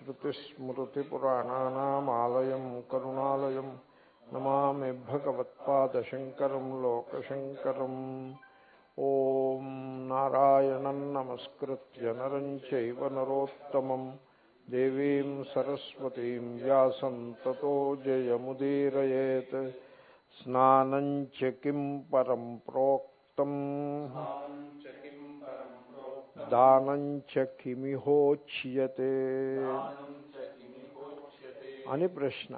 श्रुतिस्मृतिपुराणानामालयं करुणालयं नमामि भगवत्पादशङ्करं लोकशङ्करम् ॐ नारायणं नमस्कृत्य नरं चैव नरोत्तमं देवीं सरस्वतीं व्यासं ततो जयमुदीरयेत् स्नानं च किं परं प्रोक्तम् దానం చ కిమిహోచ్యతే అని ప్రశ్న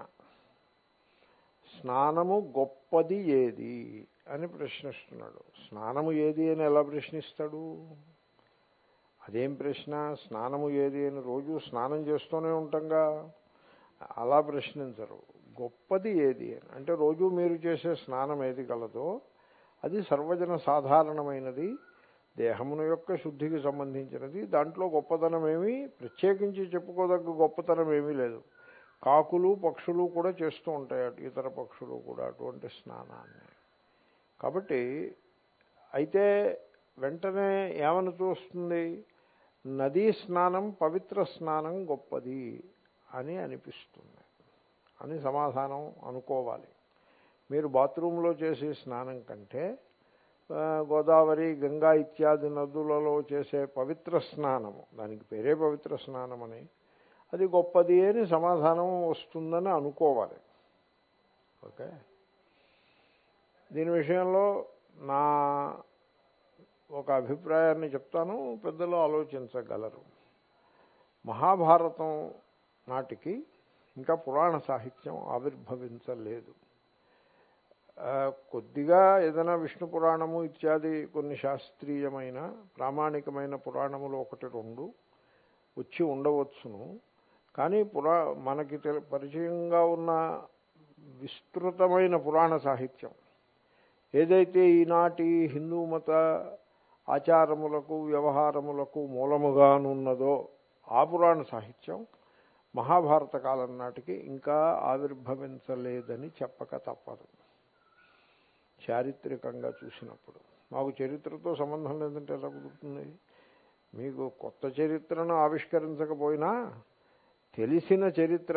స్నానము గొప్పది ఏది అని ప్రశ్నిస్తున్నాడు స్నానము ఏది అని ఎలా ప్రశ్నిస్తాడు అదేం ప్రశ్న స్నానము ఏది అని రోజు స్నానం చేస్తూనే ఉంటాంగా అలా ప్రశ్నించరు గొప్పది ఏది అని అంటే రోజు మీరు చేసే స్నానం ఏది కలదో అది సర్వజన సాధారణమైనది దేహమును యొక్క శుద్ధికి సంబంధించినది దాంట్లో గొప్పతనం ఏమీ ప్రత్యేకించి చెప్పుకోదగ్గ గొప్పతనం ఏమీ లేదు కాకులు పక్షులు కూడా చేస్తూ ఉంటాయి అటు ఇతర పక్షులు కూడా అటువంటి స్నానాన్ని కాబట్టి అయితే వెంటనే ఏమని చూస్తుంది నదీ స్నానం పవిత్ర స్నానం గొప్పది అని అనిపిస్తుంది అని సమాధానం అనుకోవాలి మీరు బాత్రూంలో చేసే స్నానం కంటే గోదావరి గంగా ఇత్యాది నదులలో చేసే పవిత్ర స్నానము దానికి పేరే పవిత్ర స్నానం అని అది గొప్పది అని సమాధానం వస్తుందని అనుకోవాలి ఓకే దీని విషయంలో నా ఒక అభిప్రాయాన్ని చెప్తాను పెద్దలు ఆలోచించగలరు మహాభారతం నాటికి ఇంకా పురాణ సాహిత్యం ఆవిర్భవించలేదు కొద్దిగా ఏదైనా విష్ణు పురాణము ఇత్యాది కొన్ని శాస్త్రీయమైన ప్రామాణికమైన పురాణములు ఒకటి రెండు వచ్చి ఉండవచ్చును కానీ పురా మనకి పరిచయంగా ఉన్న విస్తృతమైన పురాణ సాహిత్యం ఏదైతే ఈనాటి హిందూ మత ఆచారములకు వ్యవహారములకు మూలముగానున్నదో ఆ పురాణ సాహిత్యం మహాభారత కాలం నాటికి ఇంకా ఆవిర్భవించలేదని చెప్పక తప్పదు చారిత్రకంగా చూసినప్పుడు మాకు చరిత్రతో సంబంధం లేదంటే ఎలా కుదురుతుంది మీకు కొత్త చరిత్రను ఆవిష్కరించకపోయినా తెలిసిన చరిత్ర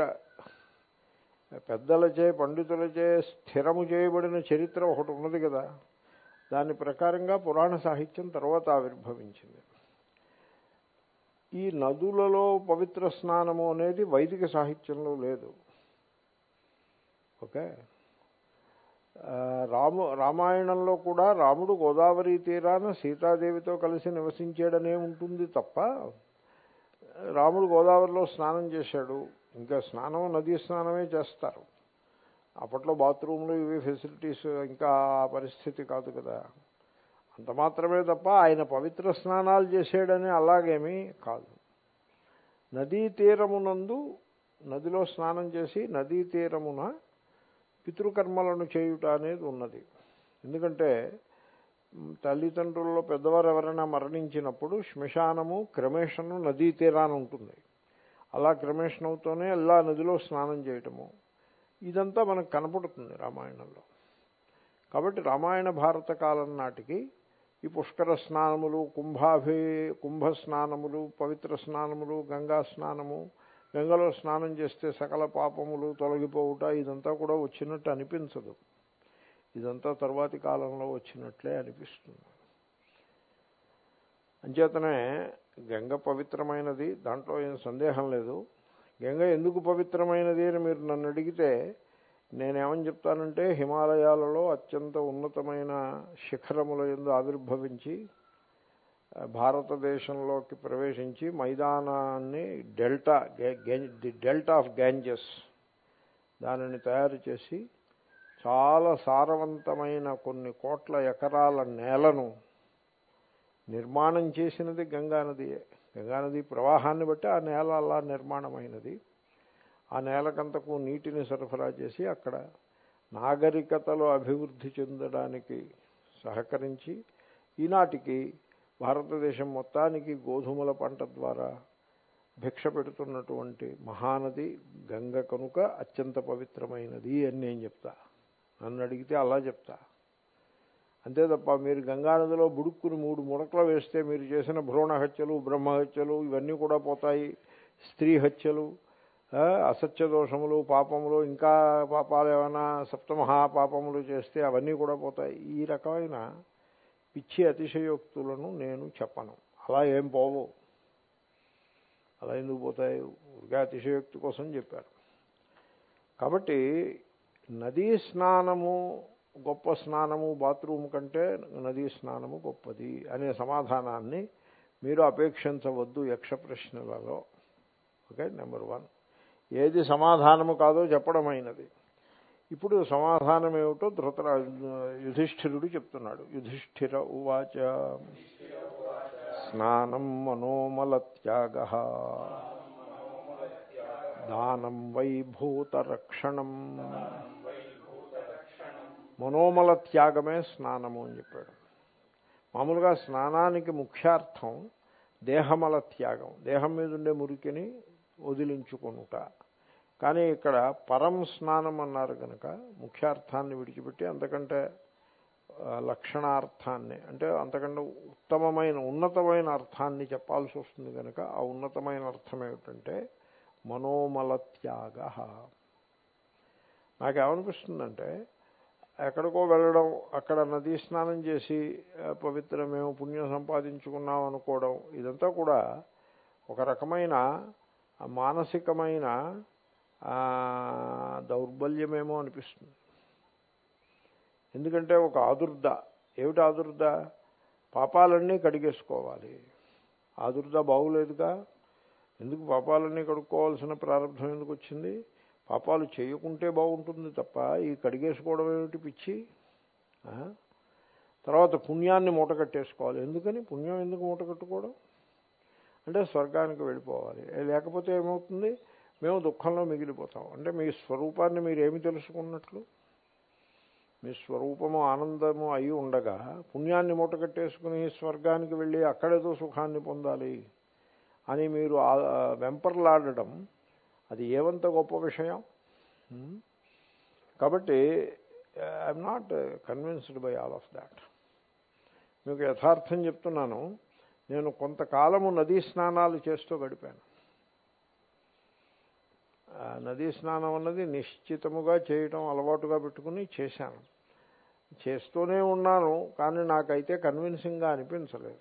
పెద్దలచే పండితులచే స్థిరము చేయబడిన చరిత్ర ఒకటి ఉన్నది కదా దాని ప్రకారంగా పురాణ సాహిత్యం తర్వాత ఆవిర్భవించింది ఈ నదులలో పవిత్ర స్నానము అనేది వైదిక సాహిత్యంలో లేదు ఓకే రాము రామాయణంలో కూడా రాముడు గోదావరి తీరాన సీతాదేవితో కలిసి నివసించాడనే ఉంటుంది తప్ప రాముడు గోదావరిలో స్నానం చేశాడు ఇంకా స్నానం నదీ స్నానమే చేస్తారు అప్పట్లో బాత్రూంలు ఇవి ఫెసిలిటీస్ ఇంకా ఆ పరిస్థితి కాదు కదా అంత మాత్రమే తప్ప ఆయన పవిత్ర స్నానాలు చేసాడని అలాగేమీ కాదు నదీ తీరమునందు నదిలో స్నానం చేసి నదీ తీరమున పితృకర్మలను చేయుట అనేది ఉన్నది ఎందుకంటే తల్లిదండ్రుల్లో పెద్దవారు ఎవరైనా మరణించినప్పుడు శ్మశానము క్రమేషను నదీ తీరాన ఉంటుంది అలా క్రమేషన్ అవుతూనే ఎలా నదిలో స్నానం చేయటము ఇదంతా మనకు కనపడుతుంది రామాయణంలో కాబట్టి రామాయణ భారత కాలం నాటికి ఈ పుష్కర స్నానములు కుంభాభి కుంభ స్నానములు పవిత్ర స్నానములు గంగా స్నానము గంగలో స్నానం చేస్తే సకల పాపములు తొలగిపోవుట ఇదంతా కూడా వచ్చినట్టు అనిపించదు ఇదంతా తర్వాతి కాలంలో వచ్చినట్లే అనిపిస్తుంది అంచేతనే గంగ పవిత్రమైనది దాంట్లో ఏం సందేహం లేదు గంగ ఎందుకు పవిత్రమైనది అని మీరు నన్ను అడిగితే నేనేమని చెప్తానంటే హిమాలయాలలో అత్యంత ఉన్నతమైన శిఖరముల ఎందు ఆవిర్భవించి భారతదేశంలోకి ప్రవేశించి మైదానాన్ని delta the delta of Ganges దానిని తయారు చేసి చాలా సారవంతమైన కొన్ని కోట్ల ఎకరాల నేలను నిర్మాణం చేసినది గంగానదియే గంగానది ప్రవాహాన్ని బట్టి ఆ నేల అలా నిర్మాణమైనది ఆ నేలకంతకు నీటిని సరఫరా చేసి అక్కడ నాగరికతలో అభివృద్ధి చెందడానికి సహకరించి ఈనాటికి భారతదేశం మొత్తానికి గోధుమల పంట ద్వారా భిక్ష పెడుతున్నటువంటి మహానది గంగ కనుక అత్యంత పవిత్రమైనది అని నేను చెప్తా నన్ను అడిగితే అలా చెప్తా అంతే తప్ప మీరు గంగానదిలో బుడుక్కుని మూడు ముడకలు వేస్తే మీరు చేసిన భ్రూణ హత్యలు బ్రహ్మహత్యలు ఇవన్నీ కూడా పోతాయి స్త్రీ హత్యలు ఆ, అసత్య దోషములు పాపములు ఇంకా పాపాలు ఏమైనా సప్తమహా పాపములు చేస్తే అవన్నీ కూడా పోతాయి ఈ రకమైన పిచ్చి అతిశయోక్తులను నేను చెప్పను అలా ఏం పోవు అలా ఎందుకు పోతాయి ఊరికే అతిశయోక్తి కోసం చెప్పారు కాబట్టి నదీ స్నానము గొప్ప స్నానము బాత్రూమ్ కంటే నదీ స్నానము గొప్పది అనే సమాధానాన్ని మీరు అపేక్షించవద్దు యక్ష ప్రశ్నలలో ఓకే నెంబర్ వన్ ఏది సమాధానము కాదో చెప్పడమైనది ఇప్పుడు సమాధానం ఏమిటో ధృతరా యుధిష్ఠిరుడు చెప్తున్నాడు యుధిష్ఠిర ఉవాచ స్నానం మనోమలత్యాగ దానం వై భూతరక్షణం మనోమల త్యాగమే స్నానము అని చెప్పాడు మామూలుగా స్నానానికి ముఖ్యార్థం దేహమల త్యాగం దేహం మీద ఉండే మురికిని వదిలించుకొనుట కానీ ఇక్కడ పరం స్నానం అన్నారు కనుక ముఖ్యార్థాన్ని విడిచిపెట్టి అంతకంటే ఆ, లక్షణార్థాన్ని అంటే అంతకంటే ఉత్తమమైన ఉన్నతమైన అర్థాన్ని చెప్పాల్సి వస్తుంది కనుక ఆ ఉన్నతమైన అర్థం ఏమిటంటే మనోమల త్యాగ నాకేమనిపిస్తుందంటే ఎక్కడికో వెళ్ళడం అక్కడ నదీ స్నానం చేసి ఆ, పవిత్రమేమో పుణ్యం సంపాదించుకున్నాం అనుకోవడం ఇదంతా కూడా ఒక రకమైన ఆ, మానసికమైన ఆ, దౌర్బల్యమేమో అనిపిస్తుంది ఎందుకంటే ఒక ఆదుర్ద ఏమిటి ఆదుర్ద పాపాలన్నీ కడిగేసుకోవాలి ఆదుర్ద బాగులేదుగా ఎందుకు పాపాలన్నీ కడుక్కోవాల్సిన ప్రారంభం ఎందుకు వచ్చింది పాపాలు చేయకుంటే బాగుంటుంది తప్ప ఈ కడిగేసుకోవడం ఏమిటి పిచ్చి ఆ? తర్వాత పుణ్యాన్ని మూట కట్టేసుకోవాలి ఎందుకని పుణ్యం ఎందుకు మూట కట్టుకోవడం అంటే స్వర్గానికి వెళ్ళిపోవాలి ఏ లేకపోతే ఏమవుతుంది మేము దుఃఖంలో మిగిలిపోతాం అంటే మీ స్వరూపాన్ని మీరు ఏమి తెలుసుకున్నట్లు మీ స్వరూపము ఆనందము అయి ఉండగా పుణ్యాన్ని మూట కట్టేసుకుని స్వర్గానికి వెళ్ళి అక్కడేదో సుఖాన్ని పొందాలి అని మీరు ఆ- వెంపర్లాడడం అది ఏమంత గొప్ప విషయం హ్మ్? కాబట్టి I'm not convinced by all of that మీకు యథార్థం చెప్తున్నాను నేను కొంతకాలము నదీ స్నానాలు చేస్తూ గడిపాను ఆ నదీ స్నానం అన్నది నిశ్చితముగా చేయటం అలవాటుగా పెట్టుకుని చేశాను చేస్తూనే ఉన్నాను కానీ నాకైతే కన్విన్సింగ్గా అనిపించలేదు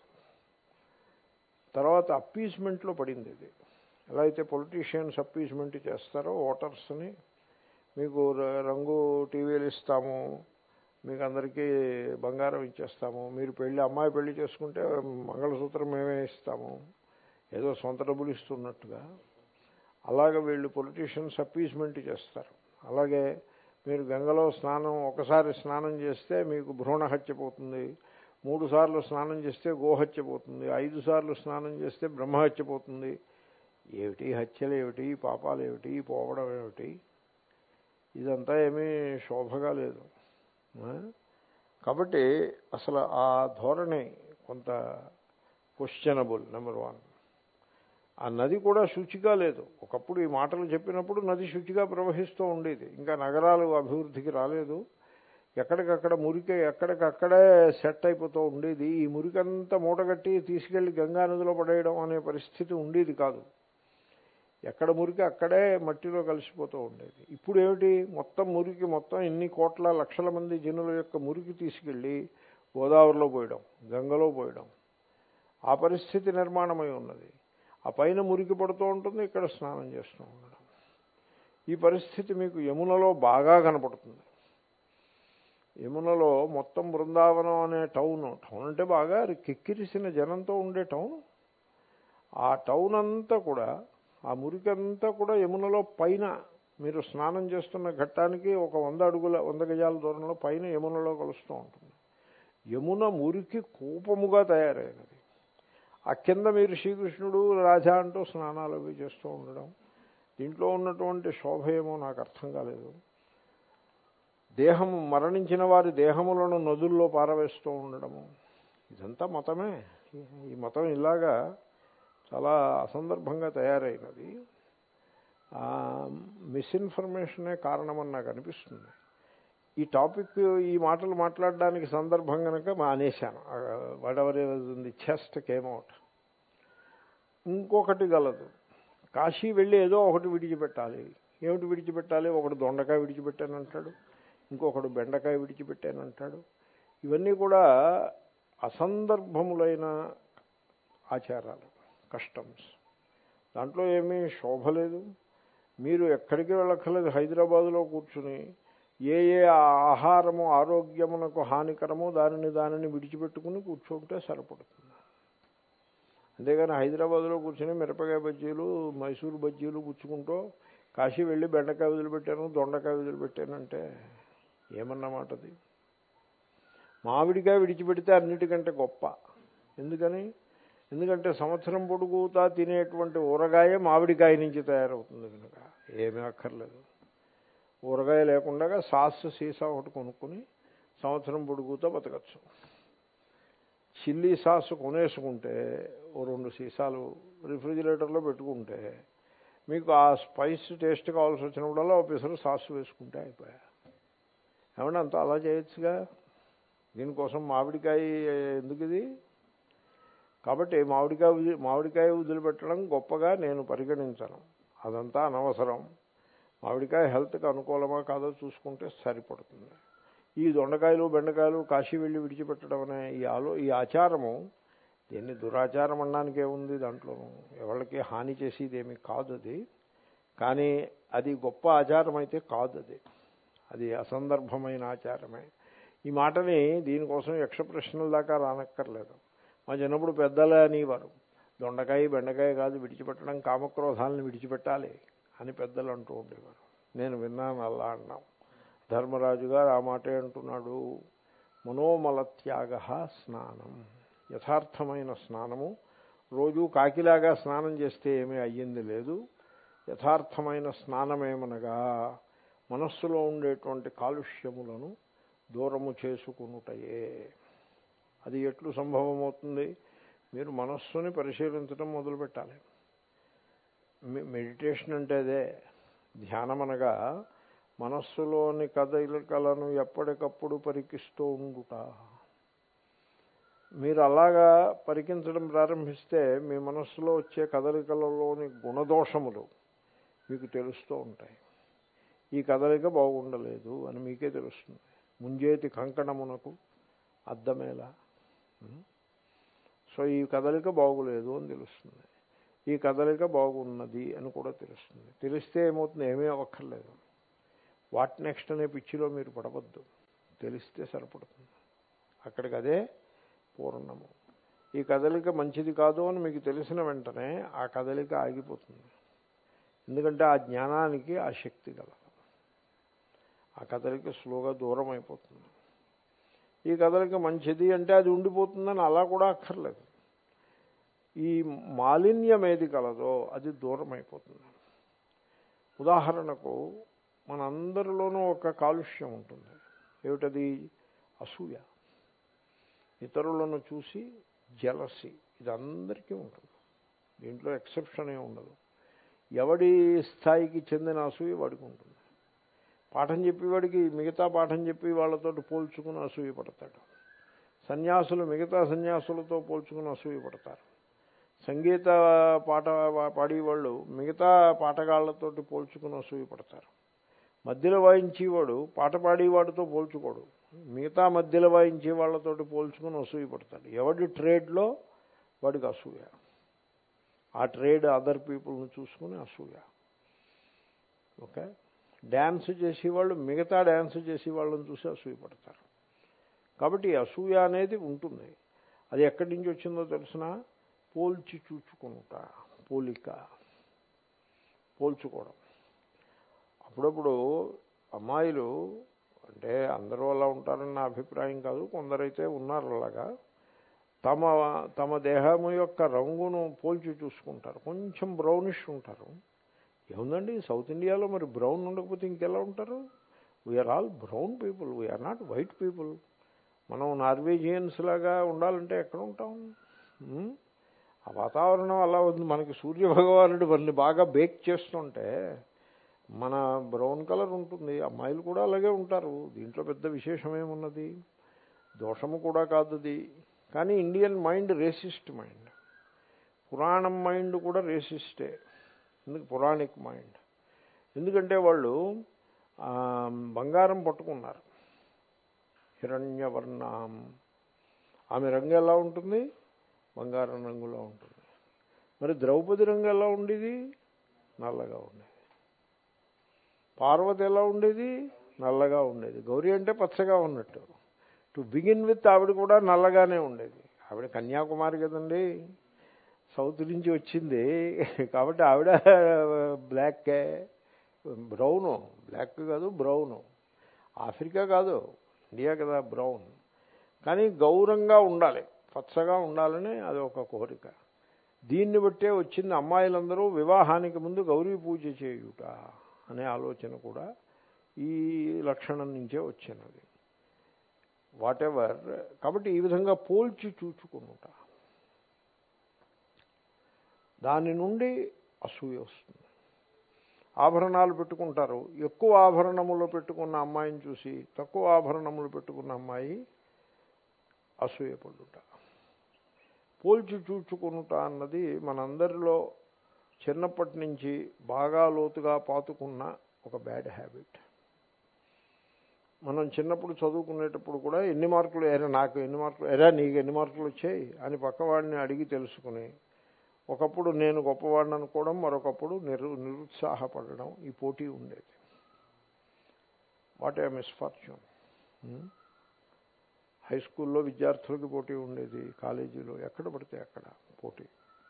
తర్వాత అప్పీస్మెంట్లో పడింది ఇది ఎలా అయితే పొలిటీషియన్స్ అప్పీస్మెంట్ చేస్తారో ఓటర్స్ని మీకు ర- రంగు టీవీలు ఇస్తాము మీకు అందరికీ బంగారం ఇచ్చేస్తాము మీరు పెళ్ళి అమ్మాయి పెళ్లి చేసుకుంటే మంగళసూత్రం మేమే ఇస్తాము ఏదో సొంత డబ్బులు ఇస్తున్నట్టుగా అలాగే వీళ్ళు పొలిటీషియన్స్ అప్పీస్మెంట్ చేస్తారు అలాగే మీరు గంగలో స్నానం ఒకసారి స్నానం చేస్తే మీకు భ్రూణ హత్య పోతుంది మూడు సార్లు స్నానం చేస్తే గోహత్య పోతుంది ఐదు సార్లు స్నానం చేస్తే బ్రహ్మహత్య పోతుంది ఏమిటి హత్యలు ఏమిటి పాపాలు ఏమిటి పోవడం ఏమిటి ఇదంతా ఏమీ శోభగా లేదు ఆ? కాబట్టి అసలు ఆ ధోరణి కొంత క్వశ్చనబుల్ నెంబర్ వన్ ఆ నది కూడా శుచిగా లేదు ఒకప్పుడు ఈ మాటలు చెప్పినప్పుడు నది శుచిగా ప్రవహిస్తూ ఉండేది ఇంకా నగరాలు అభివృద్ధికి రాలేదు ఎక్కడికక్కడ మురికి ఎక్కడికక్కడే సెట్ అయిపోతూ ఉండేది ఈ మురికంతా మూటగట్టి తీసుకెళ్లి గంగా నదిలో పడేయడం అనే పరిస్థితి ఉండేది కాదు ఎక్కడ మురికి అక్కడే మట్టిలో కలిసిపోతూ ఉండేది ఇప్పుడు ఏమిటి మొత్తం మురికి మొత్తం ఎన్ని కోట్ల లక్షల మంది జనుల యొక్క మురికి తీసుకెళ్ళి గోదావరిలో పోయడం గంగలో పోయడం ఆ పరిస్థితి నిర్మాణమై ఉన్నది ఆ పైన మురికి పడుతూ ఉంటుంది ఇక్కడ స్నానం చేస్తూ ఉండడం ఈ పరిస్థితి మీకు యమునలో బాగా కనపడుతుంది యమునలో మొత్తం బృందావనం అనే టౌన్ టౌన్ అంటే బాగా కిక్కిరిసిన జనంతో ఉండే టౌన్ ఆ టౌన్ అంతా కూడా ఆ మురికంతా కూడా యమునలో పైన మీరు స్నానం చేస్తున్న ఘట్టానికి ఒక వంద అడుగుల వంద గజాల దూరంలో పైన యమునలో కలుస్తూ ఉంటుంది యమున మురికి కూపముగా తయారైనది ఆ కింద మీరు శ్రీకృష్ణుడు రాజా అంటూ స్నానాలు అవి చేస్తూ ఉండడం దీంట్లో ఉన్నటువంటి శోభ ఏమో నాకు అర్థం కాలేదు దేహము మరణించిన వారి దేహములను నదుల్లో పారవేస్తూ ఉండడము ఇదంతా మతమే ఈ మతం ఇలాగా చాలా అసందర్భంగా తయారైనది మిస్ఇన్ఫర్మేషనే కారణమని నాకు అనిపిస్తుంది ఈ టాపిక్ ఈ మాటలు మాట్లాడడానికి సందర్భం కనుక మానేశాను whatever the chest came out ఇంకొకటి గలదు కాశీ వెళ్ళి ఏదో ఒకటి విడిచిపెట్టాలి ఏమిటి విడిచిపెట్టాలి ఒకడు దొండకాయ విడిచిపెట్టానంటాడు ఇంకొకడు బెండకాయ విడిచిపెట్టానంటాడు ఇవన్నీ కూడా అసందర్భములైన ఆచారాలు కస్టమ్స్ దాంట్లో ఏమీ శోభ లేదు మీరు ఎక్కడికి వెళ్ళక్కర్లేదు హైదరాబాదులో కూర్చుని ఏ ఏ ఆహారము ఆరోగ్యమునకు హానికరమో దానిని దానిని విడిచిపెట్టుకుని కూర్చుంటే సరిపడుతుంది అంతేగాని హైదరాబాద్లో కూర్చొని మిరపకాయ బజ్జీలు మైసూరు బజ్జీలు పుచ్చుకుంటూ కాశీ వెళ్ళి బెండకాయ వదిలిపెట్టాను దొండకాయ వదిలిపెట్టానంటే ఏమన్నమాటది మామిడికాయ విడిచిపెడితే అన్నిటికంటే గొప్ప ఎందుకని ఎందుకంటే సంవత్సరం పొడుగుతా తినేటువంటి ఊరగాయ మామిడికాయ నుంచి తయారవుతుంది కనుక ఏమీ అక్కర్లేదు ఊరగాయ లేకుండా సాస్ సీసా ఒకటి కొనుక్కొని సంవత్సరం పొడుగుతా బతకచ్చు చిల్లీ సాస్ కొనేసుకుంటే ఓ రెండు సీసాలు రిఫ్రిజిరేటర్లో పెట్టుకుంటే మీకు ఆ స్పైస్ టేస్ట్ కావాల్సి వచ్చినప్పుడల్లా ఒక పిసరు సాస్ వేసుకుంటే అయిపోయా ఏమన్నా అంత అలా చేయొచ్చుగా దీనికోసం మామిడికాయ ఎందుకు ఇది కాబట్టి మామిడికాయ వదిలి మామిడికాయ వదిలిపెట్టడం గొప్పగా నేను పరిగణించను అదంతా అనవసరం మామిడికాయ హెల్త్కి అనుకూలమా కాదో చూసుకుంటే సరిపడుతుంది ఈ దొండకాయలు బెండకాయలు కాశీ వెళ్ళి విడిచిపెట్టడం అనే ఈ ఆలో ఈ ఆచారము దీన్ని దురాచారం అనడానికి ఏముంది దాంట్లో ఎవరికి హాని చేసేది ఏమి కాదు అది కానీ అది గొప్ప ఆచారం అయితే కాదు అది అది అసందర్భమైన ఆచారమే ఈ మాటని దీనికోసం యక్ష ప్రశ్నల దాకా రానక్కర్లేదు మా చిన్నప్పుడు పెద్దలే అనేవారు దొండకాయ బెండకాయ కాదు విడిచిపెట్టడం కామక్రోధాలను విడిచిపెట్టాలి అని పెద్దలు అంటూ ఉండేవారు నేను విన్నాను అలా అన్నాం ధర్మరాజు గారు ఆ మాటే అంటున్నాడు మనోమల త్యాగ స్నానం యథార్థమైన స్నానము రోజు కాకిలాగా స్నానం చేస్తే ఏమీ అయ్యింది లేదు యథార్థమైన స్నానమేమనగా మనస్సులో ఉండేటువంటి కాలుష్యములను దూరము చేసుకునుటయే అది ఎట్లు సంభవమవుతుంది మీరు మనస్సుని పరిశీలించడం మొదలుపెట్టాలి మెడిటేషన్ అంటే అదే ధ్యానం అనగా మనస్సులోని కదలికలను ఎప్పటికప్పుడు పరికిస్తూ ఉండుట మీరు అలాగా పరికించడం ప్రారంభిస్తే మీ మనస్సులో వచ్చే కదలికలలోని గుణదోషములు మీకు తెలుస్తూ ఉంటాయి ఈ కదలిక బాగుండలేదు అని మీకే తెలుస్తుంది ముంజేతి కంకణమునకు అద్దమేలా సో ఈ కదలిక బాగులేదు అని తెలుస్తుంది ఈ కదలిక బాగున్నది అని కూడా తెలుస్తుంది తెలిస్తే ఏమవుతుంది ఏమీ అవ్వక్కర్లేదు వాట్ నెక్స్ట్ అనే పిచ్చిలో మీరు పడవద్దు తెలిస్తే సరిపడుతుంది అక్కడికి అదే పూర్ణము ఈ కదలిక మంచిది కాదు అని మీకు తెలిసిన వెంటనే ఆ కదలిక ఆగిపోతుంది ఎందుకంటే ఆ జ్ఞానానికి ఆ శక్తి కలదు ఆ కదలిక స్లోగా దూరం అయిపోతుంది ఈ కదలిక మంచిది అంటే అది ఉండిపోతుందని అలా కూడా అక్కర్లేదు ఈ మాలిన్యం ఏది కలదో అది దూరం అయిపోతుంది ఉదాహరణకు మనందరిలోనూ ఒక కాలుష్యం ఉంటుంది ఏమిటది అసూయ ఇతరులను చూసి జలసి ఇది అందరికీ ఉంటుంది దీంట్లో ఎక్సెప్షన్ ఏ ఉండదు ఎవడి స్థాయికి చెందిన అసూయ వాడికి ఉంటుంది పాఠం చెప్పేవాడికి మిగతా పాఠం చెప్పి వాళ్ళతో పోల్చుకుని అసూయ పడతాడు సన్యాసులు మిగతా సన్యాసులతో పోల్చుకుని అసూయ పడతారు సంగీత పాట పాడేవాళ్ళు మిగతా పాటగాళ్లతోటి పోల్చుకుని అసూయ పడతారు మధ్యలో వాయించేవాడు పాట పాడేవాడితో పోల్చుకోడు మిగతా మధ్యలో వాయించే వాళ్ళతోటి పోల్చుకుని అసూయ పడతాడు ఎవడి ట్రేడ్లో వాడికి అసూయ ఆ ట్రేడ్ అదర్ పీపుల్ని చూసుకుని అసూయ ఓకే డ్యాన్స్ చేసేవాళ్ళు మిగతా డ్యాన్స్ చేసే వాళ్ళని చూసి అసూయపడతారు కాబట్టి అసూయ అనేది ఉంటుంది అది ఎక్కడి నుంచి వచ్చిందో తెలిసిన పోల్చి చూచుకుంటా పోలిక పోల్చుకోవడం అప్పుడప్పుడు అమ్మాయిలు అంటే అందరూ అలా ఉంటారని నా అభిప్రాయం కాదు కొందరైతే ఉన్నారు అలాగా తమ తమ దేహము యొక్క రంగును పోల్చి చూసుకుంటారు కొంచెం బ్రౌనిష్ ఉంటారు ఏముందండి సౌత్ ఇండియాలో మరి బ్రౌన్ ఉండకపోతే ఇంకెలా ఉంటారు we are all brown people we are not white people మనం నార్వేజియన్స్ లాగా ఉండాలంటే ఎక్కడ ఉంటాం ఆ వాతావరణం అలా ఉంది మనకి సూర్యభగవానుడు మనల్ని బాగా బేక్ చేస్తుంటే మన బ్రౌన్ కలర్ ఉంటుంది అమ్మాయిలు కూడా అలాగే ఉంటారు దీంట్లో పెద్ద విశేషమేమున్నది దోషము కూడా కాదు అది కానీ ఇండియన్ మైండ్ రేసిస్ట్ మైండ్ పురాణం మైండ్ కూడా రేసిస్టే ఎందుకు పురాణిక్ మైండ్ ఎందుకంటే వాళ్ళు ఆ, బంగారం పట్టుకున్నారు హిరణ్యవర్ణం ఆమె రంగు ఎలా ఉంటుంది బంగారం రంగులో ఉంటుంది మరి ద్రౌపది రంగు ఎలా ఉండేది నల్లగా ఉండేది పార్వతి ఎలా ఉండేది నల్లగా ఉండేది గౌరీ అంటే పచ్చగా ఉన్నట్టు టు బిగిన్ విత్ ఆవిడ కూడా నల్లగానే ఉండేది ఆవిడ కన్యాకుమారి కదండి సౌత్ నుంచి వచ్చింది కాబట్టి ఆవిడ బ్లాక్కే బ్రౌను బ్లాక్ కాదు బ్రౌను ఆఫ్రికా కాదు ఇండియా కదా బ్రౌన్ కానీ గౌరంగా ఉండాలి పచ్చగా ఉండాలని అది ఒక కోరిక దీన్ని బట్టే వచ్చింది అమ్మాయిలందరూ వివాహానికి ముందు గౌరీ పూజ చేయుట అనే ఆలోచన కూడా ఈ లక్షణం నుంచే వచ్చినది వాట్ ఎవర్ కాబట్టి ఈ విధంగా పోల్చి చూచుకునుట దాని నుండి అసూయ వస్తుంది ఆభరణాలు పెట్టుకుంటారు ఎక్కువ ఆభరణములు పెట్టుకున్న అమ్మాయిని చూసి తక్కువ ఆభరణములు పెట్టుకున్న అమ్మాయి అసూయపడుట పోల్చి చూచుకునుట అన్నది మనందరిలో చిన్నప్పటి నుంచి బాగా లోతుగా పాతుకున్న ఒక బ్యాడ్ హ్యాబిట్ మనం చిన్నప్పుడు చదువుకునేటప్పుడు కూడా ఎన్ని మార్కులు ఎరా నాకు ఎన్ని మార్కులు ఎరా నీకు ఎన్ని మార్కులు వచ్చాయి అని పక్కవాడిని అడిగి తెలుసుకుని ఒకప్పుడు నేను గొప్పవాడిని అనుకోవడం మరొకప్పుడు నిరు నిరుత్సాహపడడం ఈ పోటీ ఉండేది వాట్ ఏ మిస్ఫార్చ్యూన్ హై స్కూల్లో విద్యార్థులకి పోటీ ఉండేది కాలేజీలో ఎక్కడ పడితే అక్కడ పోటీ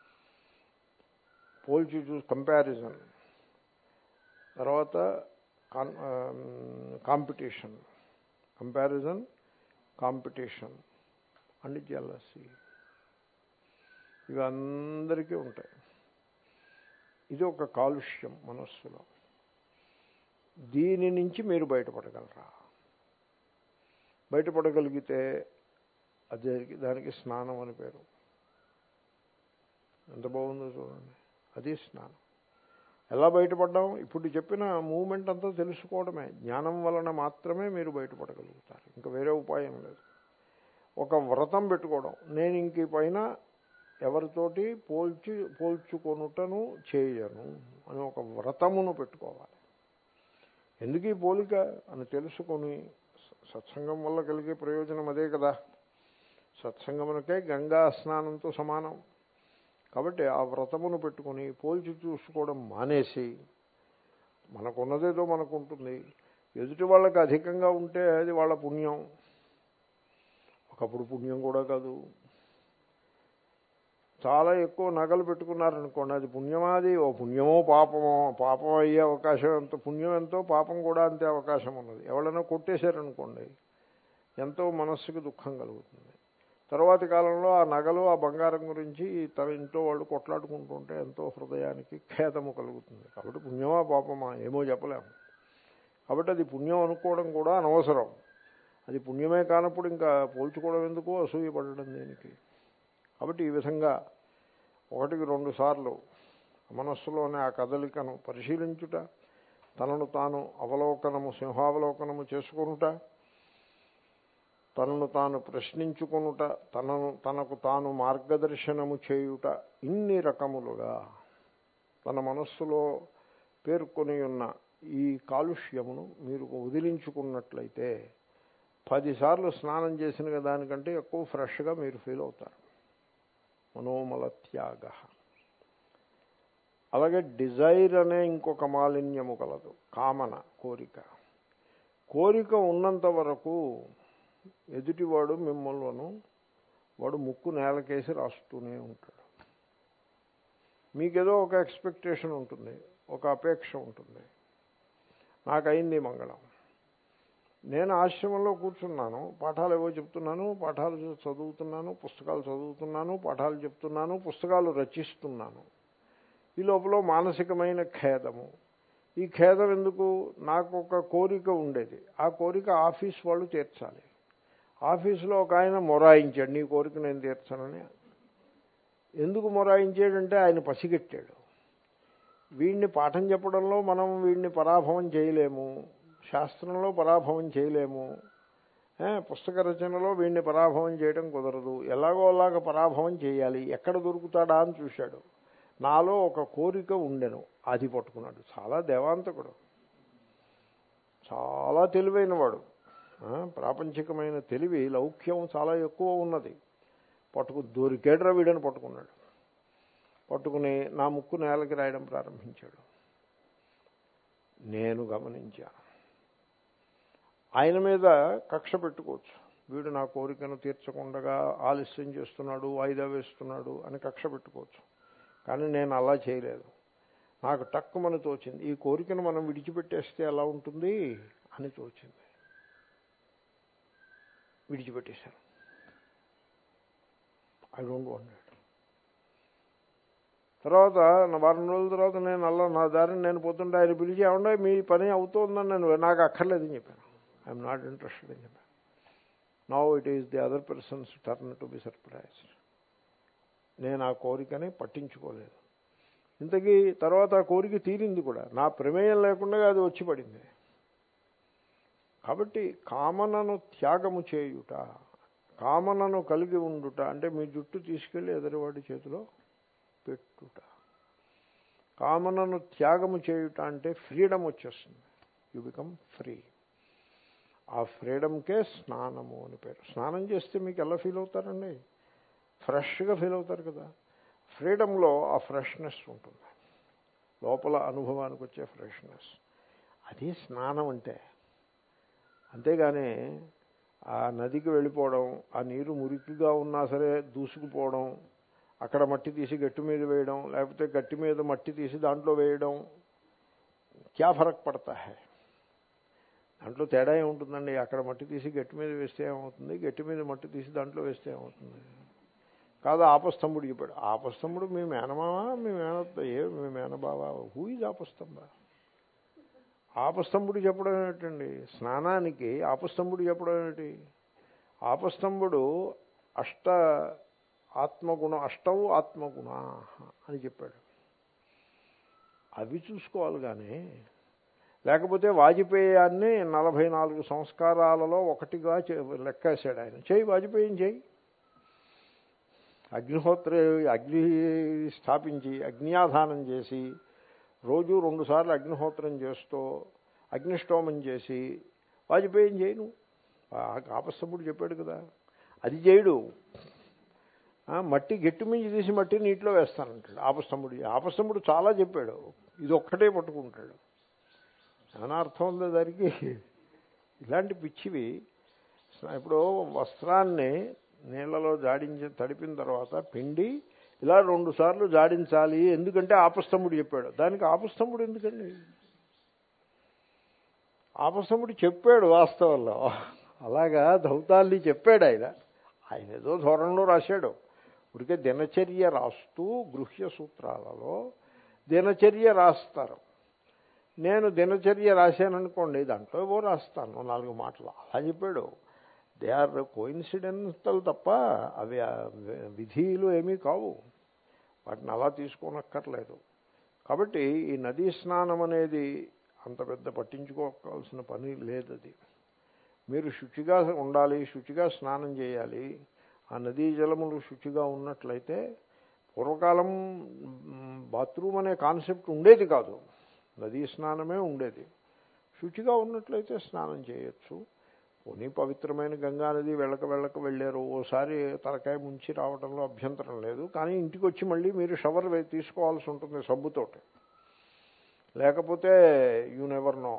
పోల్చి చూసి కంపారిజన్ తర్వాత competition comparison competition and jealousy ఇవి అందరికీ ఉంటాయి ఇది ఒక కాలుష్యం మనస్సులో దీని నుంచి మీరు బయటపడగలరా బయటపడగలిగితే అదే దానికి స్నానం అని పేరు ఎంత బాగుందో చూడండి అది స్నానం ఎలా బయటపడ్డాం ఇప్పుడు చెప్పిన మూమెంట్ అంతా తెలుసుకోవడమే జ్ఞానం వలన మాత్రమే మీరు బయటపడగలుగుతారు ఇంకా వేరే ఉపాయం లేదు ఒక వ్రతం పెట్టుకోవడం నేను ఇంక ఈ పైన ఎవరితోటి పోల్చి పోల్చుకొనుటను చేయను అని ఒక వ్రతమును పెట్టుకోవాలి ఎందుకు ఈ పోలిక అని తెలుసుకొని సత్సంగం వల్ల కలిగే ప్రయోజనం అదే కదా సత్సంగమునకే గంగా స్నానంతో సమానం కాబట్టి ఆ వ్రతమును పెట్టుకొని పోల్చి చూసుకోవడం మానేసి మనకున్నదేదో మనకు ఉంటుంది ఎదుటి వాళ్ళకి అధికంగా ఉంటే అది వాళ్ళ పుణ్యం ఒకప్పుడు పుణ్యం కూడా కాదు చాలా ఎక్కువ నగలు పెట్టుకున్నారనుకోండి అది పుణ్యమాది ఓ పుణ్యమో పాపమో పాపం అయ్యే అవకాశం ఎంతో పుణ్యం ఎంతో పాపం కూడా అంతే అవకాశం ఉన్నది ఎవరైనా కొట్టేశారనుకోండి ఎంతో మనస్సుకి దుఃఖం కలుగుతుంది తర్వాతి కాలంలో ఆ నగలు ఆ బంగారం గురించి తన ఇంట్లో వాళ్ళు కొట్లాడుకుంటుంటే ఎంతో హృదయానికి ఖేదము కలుగుతుంది కాబట్టి పుణ్యమా పాపమా ఏమో చెప్పలేము కాబట్టి అది పుణ్యం అనుకోవడం కూడా అనవసరం అది పుణ్యమే కానప్పుడు ఇంకా పోల్చుకోవడం ఎందుకు అసూయ పడడం దేనికి కాబట్టి ఈ విధంగా ఒకటికి రెండు సార్లు మనస్సులోనే ఆ కదలికను పరిశీలించుట తనను తాను అవలోకనము సింహావలోకనము చేసుకొనుట తనను తాను ప్రశ్నించుకొనుట తనను తనకు తాను మార్గదర్శనము చేయుట ఇన్ని రకములుగా తన మనస్సులో పేర్కొని ఉన్న ఈ కాలుష్యమును మీరు వదిలించుకున్నట్లయితే పదిసార్లు స్నానం చేసిన దానికంటే ఎక్కువ ఫ్రెష్గా మీరు ఫీల్ అవుతారు మనోమల త్యాగ అలాగే డిజైర్ అనే ఇంకొక మాలిన్యము కలదు కామన కోరిక కోరిక ఉన్నంత వరకు ఎదుటివాడు మిమ్మల్ని వాడు ముక్కు నేలకేసి రాస్తూనే ఉంటాడు మీకేదో ఒక ఎక్స్పెక్టేషన్ ఉంటుంది ఒక అపేక్ష ఉంటుంది నాకైంది మంగళం నేను ఆశ్రమంలో కూర్చున్నాను పాఠాలు ఏవో చెప్తున్నాను పాఠాలు చదువుతున్నాను పుస్తకాలు చదువుతున్నాను పాఠాలు చెప్తున్నాను పుస్తకాలు రచిస్తున్నాను ఈ లోపల మానసికమైన ఖేదము ఈ ఖేదం ఎందుకు నాకు ఒక కోరిక ఉండేది ఆ కోరిక ఆఫీస్ వాళ్ళు తీర్చాలి ఆఫీసులో ఒక ఆయన మొరాయించాడు నీ కోరిక నేను తీర్చానని ఎందుకు మొరాయించాడంటే ఆయన పసిగట్టాడు వీడిని పాఠం చెప్పడంలో మనం వీడిని పరాభవం చేయలేము శాస్త్రంలో పరాభవం చేయలేము పుస్తక రచనలో వీడిని పరాభవం చేయడం కుదరదు ఎలాగో అలాగ పరాభవం చేయాలి ఎక్కడ దొరుకుతాడా అని చూశాడు నాలో ఒక కోరిక ఉండెను అది పట్టుకున్నాడు చాలా దేవాంతకుడు చాలా తెలివైనవాడు ఆ, ప్రాపంచికమైన తెలివి లౌక్యం చాలా ఎక్కువ ఉన్నది పట్టుకు దొరికేడ్రా వీడని పట్టుకున్నాడు పట్టుకుని నా ముక్కు నేలకి రాయడం ప్రారంభించాడు నేను గమనించాను ఆయన మీద కక్ష పెట్టుకోవచ్చు వీడు నా కోరికను తీర్చకుండా ఆలస్యం చేస్తున్నాడు వాయిదా వేస్తున్నాడు అని కక్ష పెట్టుకోవచ్చు కానీ నేను అలా చేయలేదు నాకు టక్కుమని తోచింది ఈ కోరికను మనం విడిచిపెట్టేస్తే ఎలా ఉంటుంది అని తోచింది విడిచిపెట్టేశాను ఐ డోంట్ వాంట్ ఇట్ తర్వాత నా వారం రోజుల తర్వాత నేను అలా నా దారిని నేను పోతుంటే ఆయన పిలిచి ఏమన్నా మీ పని అవుతోందని నేను నాకు అక్కర్లేదని చెప్పాను ఐఎమ్ నాట్ ఇంట్రెస్టెడ్ అని చెప్పాను now it is the other person's turn to be surprised నేను ఆ కోరికని పట్టించుకోలేదు ఇంతకీ తర్వాత ఆ కోరిక తీరింది కూడా నా ప్రమేయం లేకుండా అది వచ్చి పడింది కాబట్టి కామనను త్యాగము చేయుట కామనను కలిగి ఉండుట అంటే మీ జుట్టు తీసుకెళ్ళి ఎదురువాడి చేతిలో పెట్టుట కామనను త్యాగము చేయుట అంటే ఫ్రీడమ్ వచ్చేస్తుంది యు బికమ్ ఫ్రీ ఆ ఫ్రీడమ్కే స్నానము అని పేరు స్నానం చేస్తే మీకు ఎలా ఫీల్ అవుతారండి ఫ్రెష్గా ఫీల్ అవుతారు కదా ఫ్రీడంలో ఆ ఫ్రెష్నెస్ ఉంటుంది లోపల అనుభవానికి వచ్చే ఫ్రెష్నెస్ అది స్నానం అంటే అంతేగాని ఆ నదికి వెళ్ళిపోవడం ఆ నీరు మురికిగా ఉన్నా సరే దూసుకుపోవడం అక్కడ మట్టి తీసి గట్టి మీద వేయడం లేకపోతే గట్టి మీద మట్టి తీసి దాంట్లో వేయడం క్యా ఫరక్ పడతా హై దాంట్లో తేడా ఏముంటుందండి అక్కడ మట్టి తీసి గట్టి మీద వేస్తే ఏమవుతుంది గట్టి మీద మట్టి తీసి దాంట్లో వేస్తే ఏమవుతుంది కాదు ఆపస్తంభుడు చెప్పాడు ఆపస్తంభుడు మీ మేనమావా మీ మేనత్త ఏ మీ మేనబావా హూ ఈజ్ ఆపస్తంభ ఆపస్తంభుడు చెప్పడం ఏమిటండి స్నానానికి ఆపస్తంభుడు చెప్పడం ఏమిటి ఆపస్తంభుడు అష్ట ఆత్మగుణ అష్టవు ఆత్మగుణ అని చెప్పాడు అవి చూసుకోవాలి కానీ లేకపోతే వాజ్పేయాన్ని నలభై నాలుగు సంస్కారాలలో ఒకటిగా చే- లెక్కేశాడు ఆయన చేయి వాజ్పేయం చేయి అగ్నిహోత్ర అగ్ని స్థాపించి అగ్నియాధానం చేసి రోజు రెండుసార్లు అగ్నిహోత్రం చేస్తూ అగ్నిష్టోమం చేసి వాజ్పేయం చేయను ఆపస్తముడు చెప్పాడు కదా అది చేయడు ఆ, మట్టి గట్టి మించి తీసి మట్టి నీటిలో వేస్తానంటాడు ఆపస్తముడు ఆపస్తముడు చాలా చెప్పాడు ఇది ఒక్కటే పట్టుకుంటాడు చాలా అర్థం ఉంది దానికి ఇలాంటి పిచ్చివి ఇప్పుడు వస్త్రాన్ని నీళ్ళలో జాడించి తడిపిన తర్వాత పిండి ఇలా రెండు సార్లు జాడించాలి ఎందుకంటే ఆపస్తంభుడు చెప్పాడు దానికి ఆపస్తంభుడు ఎందుకండి ఆపస్తంభుడు చెప్పాడు వాస్తవంలో అలాగా ధౌతాల్ని చెప్పాడు ఆయన ఆయన ఏదో ధోరణిలో రాశాడు ఉడికే దినచర్య రాస్తూ గృహ్య సూత్రాలలో దినచర్య రాస్తారు నేను దినచర్య రాశాననుకోండి దాంట్లో ఏవో రాస్తాను నాలుగు మాటలు అలా చెప్పాడు దే ఆర్ కోయిన్సిడెంటల్ తప్ప అవి ఆ విధులు ఏమీ కావు వాటిని అలా తీసుకోనక్కర్లేదు కాబట్టి ఈ నదీ స్నానం అనేది అంత పెద్ద పట్టించుకోవాల్సిన పని లేదు అది మీరు శుచిగా ఉండాలి శుచిగా స్నానం చేయాలి ఆ నదీ జలములు శుచిగా ఉన్నట్లయితే పూర్వకాలం మ్, బాత్రూమ్ అనే కాన్సెప్ట్ ఉండేది కాదు నదీ స్నానమే ఉండేది శుచిగా ఉన్నట్లయితే స్నానం చేయొచ్చు పోనీ పవిత్రమైన గంగా నది వెళ్ళక వెళ్ళక వెళ్ళారు ఓసారి తలకాయ ముంచి రావడంలో అభ్యంతరం లేదు కానీ ఇంటికి వచ్చి మళ్ళీ మీరు షవర్ వే- తీసుకోవాల్సి ఉంటుంది సబ్బుతోటి లేకపోతే యూ నెవర్ నో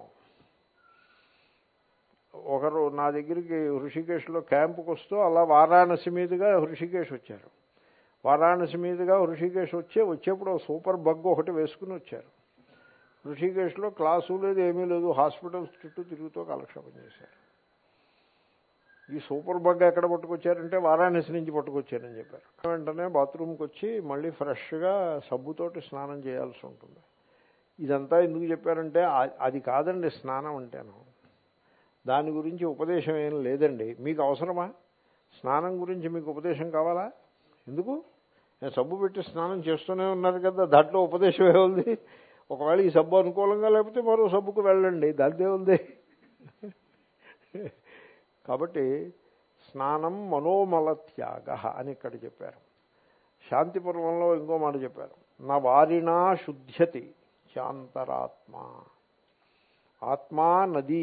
ఒకరు నా దగ్గరికి హృషికేశ్లో క్యాంపుకి వస్తూ అలా వారాణసి మీదుగా హృషికేశ్ వచ్చారు వారాణసి మీదుగా హృషికేశ్ వచ్చే వచ్చేప్పుడు ఓ సూపర్ బగ్ ఒకటి వేసుకుని వచ్చారు హృషికేశ్లో క్లాసు లేదు ఏమీ లేదు హాస్పిటల్స్ చుట్టూ తిరుగుతూ కాలక్షేపం చేశారు ఈ సూపర్ బగ్ ఎక్కడ పట్టుకొచ్చారంటే వారాణసి నుంచి పట్టుకొచ్చారని చెప్పారు వెంటనే బాత్రూమ్కి వచ్చి మళ్ళీ ఫ్రెష్గా సబ్బుతోటి స్నానం చేయాల్సి ఉంటుంది ఇదంతా ఎందుకు చెప్పారంటే ఆ- అది కాదండి స్నానం అంటేను దాని గురించి ఉపదేశం ఏం లేదండి మీకు అవసరమా స్నానం గురించి మీకు ఉపదేశం కావాలా ఎందుకు నేను సబ్బు పెట్టి స్నానం చేస్తూనే ఉన్నారు కదా దాంట్లో ఉపదేశం ఏముంది ఒకవేళ ఈ సబ్బు అనుకూలంగా లేకపోతే మరో సబ్బుకు వెళ్ళండి దాంతో ఉంది కాబట్టి స్నానం మనోమల త్యాగ అని ఇక్కడ చెప్పారు శాంతి పర్వంలో ఇంకో మాట చెప్పారు నవారిణా శుద్ధ్యతి శాంతరాత్మ ఆత్మా నదీ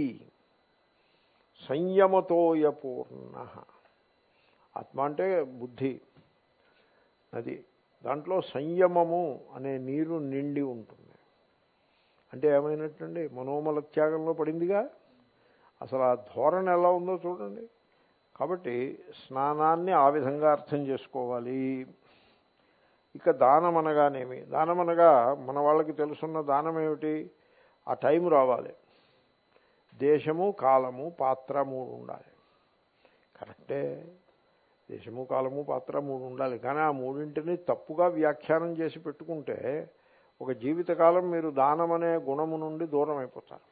సంయమతోయపూర్ణ ఆత్మ అంటే బుద్ధి నది దాంట్లో సంయమము అనే నీరు నిండి ఉంటుంది అంటే ఏమైనట్టండి మనోమల త్యాగంలో పడిందిగా అసలు ఆ ధోరణి ఎలా ఉందో చూడండి కాబట్టి స్నానాన్ని ఆ విధంగా అర్థం చేసుకోవాలి ఇక దానం అనగానేమి దానం అనగా మన వాళ్ళకి తెలుసున్న దానం ఏమిటి ఆ టైం రావాలి దేశము కాలము పాత్ర మూడు ఉండాలి కరెక్టే దేశము కాలము పాత్ర మూడు ఉండాలి కానీ ఆ మూడింటిని తప్పుగా వ్యాఖ్యానం చేసి పెట్టుకుంటే ఒక జీవితకాలం మీరు దానం అనే గుణము నుండి దూరం అయిపోతారు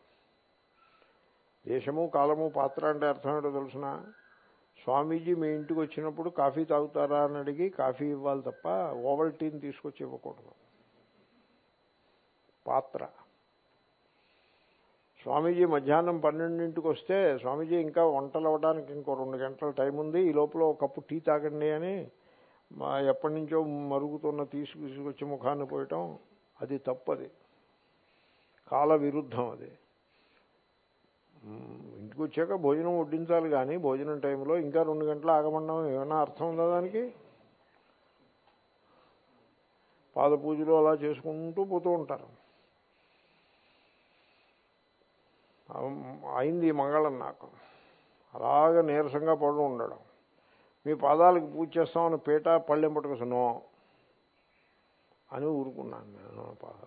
దేశము కాలము పాత్ర అంటే అర్థం ఏంటో తెలుసిన స్వామీజీ మీ ఇంటికి వచ్చినప్పుడు కాఫీ తాగుతారా అని అడిగి కాఫీ ఇవ్వాలి తప్ప ఓవల్టీని తీసుకొచ్చి ఇవ్వకూడదు పాత్ర స్వామీజీ మధ్యాహ్నం పన్నెండింటికి వస్తే స్వామీజీ ఇంకా వంటలు అవ్వడానికి ఇంకో రెండు గంటల టైం ఉంది ఈ లోపల ఒక కప్పు టీ తాగండి అని మా ఎప్పటి నుంచో మరుగుతున్న తీసుకు తీసుకొచ్చి ముఖాన్ని పోయటం అది తప్పది కాల విరుద్ధం అది ఇంటికి వచ్చాక భోజనం వడ్డించాలి కానీ భోజనం టైంలో ఇంకా రెండు గంటలు ఆగమండం ఏమైనా అర్థం ఉందా దానికి పాద పూజలు అలా చేసుకుంటూ పోతూ ఉంటారు అయింది ఈ మంగళం నాకు అలాగ నీరసంగా పడు ఉండడం మీ పాదాలకు పూజ చేస్తామని పీట పళ్ళెం పట్టుకొసను అని ఊరుకున్నాను నేను పాదాలు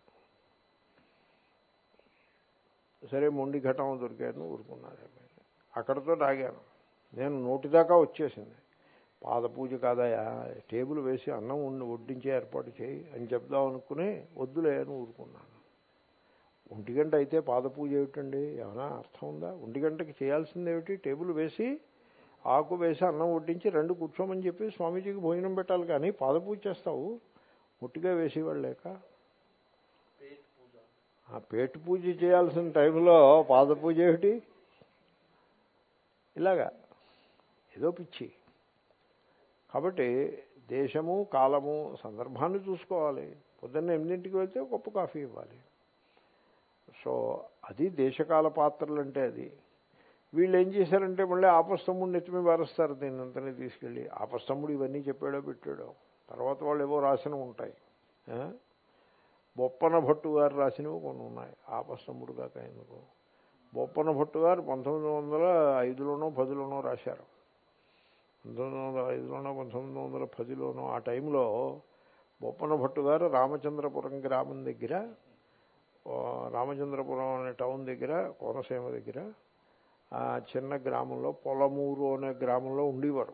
సరే మొండి ఘటం దొరికాను ఊరుకున్నాను అక్కడతో ఆగాను నేను నోటిదాకా వచ్చేసింది పాద పూజ కాదయా టేబుల్ వేసి అన్నం ఉండి వడ్డించే ఏర్పాటు చేయి అని చెప్దాం అనుకుని వద్దులే అని ఊరుకున్నాను ఒంటి గంట అయితే పాద పూజ ఏమిటండి ఏమైనా అర్థం ఉందా ఒంటి గంటకి చేయాల్సింది ఏమిటి టేబుల్ వేసి ఆకు వేసి అన్నం వడ్డించి రెండు కూర్చోమని చెప్పి స్వామీజీకి భోజనం పెట్టాలి కానీ పాద పూజ చేస్తావు ముట్టిగా వేసేవాళ్ళు లేక ఆ పేటు పూజ చేయాల్సిన టైంలో పాద పూజ ఏమిటి ఇలాగా ఏదో పిచ్చి కాబట్టి దేశము కాలము సందర్భాన్ని చూసుకోవాలి పొద్దున్న ఎనిమిదింటికి వెళ్తే గొప్ప కాఫీ ఇవ్వాలి సో అది దేశకాల పాత్రలు అంటే అది వీళ్ళు ఏం చేశారంటే మళ్ళీ ఆపస్తమ్ముడిని ఎత్తిమి వారుస్తారు దీన్ని అంతనే తీసుకెళ్ళి ఆపస్తమ్ముడు ఇవన్నీ చెప్పాడో పెట్టాడో తర్వాత వాళ్ళు ఏవో రాసిన ఉంటాయి బొప్పన భట్టు గారు రాసినవి కొన్ని ఉన్నాయి ఆపస్తమ్ముడు కాక ఎందుకు బొప్పన భట్టు గారు పంతొమ్మిది వందల ఐదులోనో పదిలోనో రాశారు పంతొమ్మిది వందల ఐదులోనో పంతొమ్మిది వందల పదిలోనో ఆ టైంలో బొప్పన భట్టు గారు రామచంద్రపురం గ్రామం దగ్గర రామచంద్రపురం అనే టౌన్ దగ్గర కోనసీమ దగ్గర ఆ చిన్న గ్రామంలో పొలమూరు అనే గ్రామంలో ఉండేవారు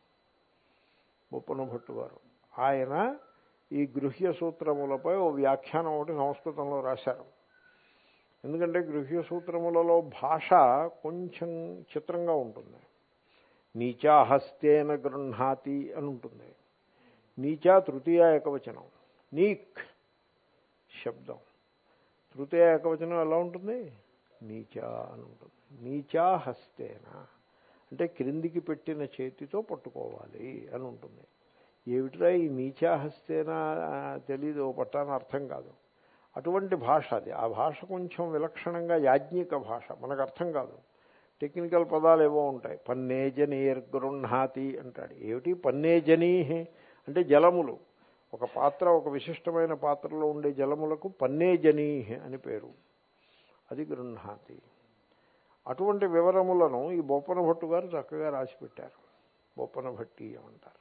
బొప్పన భట్టు గారు ఆయన ఈ గృహ్య సూత్రములపై ఓ వ్యాఖ్యానం ఒకటి సంస్కృతంలో రాశారు ఎందుకంటే గృహ్య సూత్రములలో భాష కొంచెం చిత్రంగా ఉంటుంది నీచా హస్తేన గృహాతి అని ఉంటుంది నీచా తృతీయ ఏకవచనం నీక్ శబ్దం తృతీయ ఏకవచనం ఎలా ఉంటుంది నీచా అని ఉంటుంది నీచా హస్తేన అంటే క్రిందికి పెట్టిన చేతితో పట్టుకోవాలి అని ఉంటుంది ఏమిట్రా ఈ నీచా హస్తేన తెలీదు పట్టాన అర్థం కాదు అటువంటి భాష అది ఆ భాష కొంచెం విలక్షణంగా యాజ్ఞిక భాష మనకు అర్థం కాదు టెక్నికల్ పదాలు ఏవో ఉంటాయి పన్నేజనీర్ గృహాతి అంటాడు ఏమిటి పన్నేజనీ అంటే జలములు ఒక పాత్ర ఒక విశిష్టమైన పాత్రలో ఉండే జలములకు పన్నేజనీ అని పేరు అది గృహాతి అటువంటి వివరములను ఈ బొప్పన భట్టు గారు చక్కగా రాసిపెట్టారు బొప్పన భట్టి అంటారు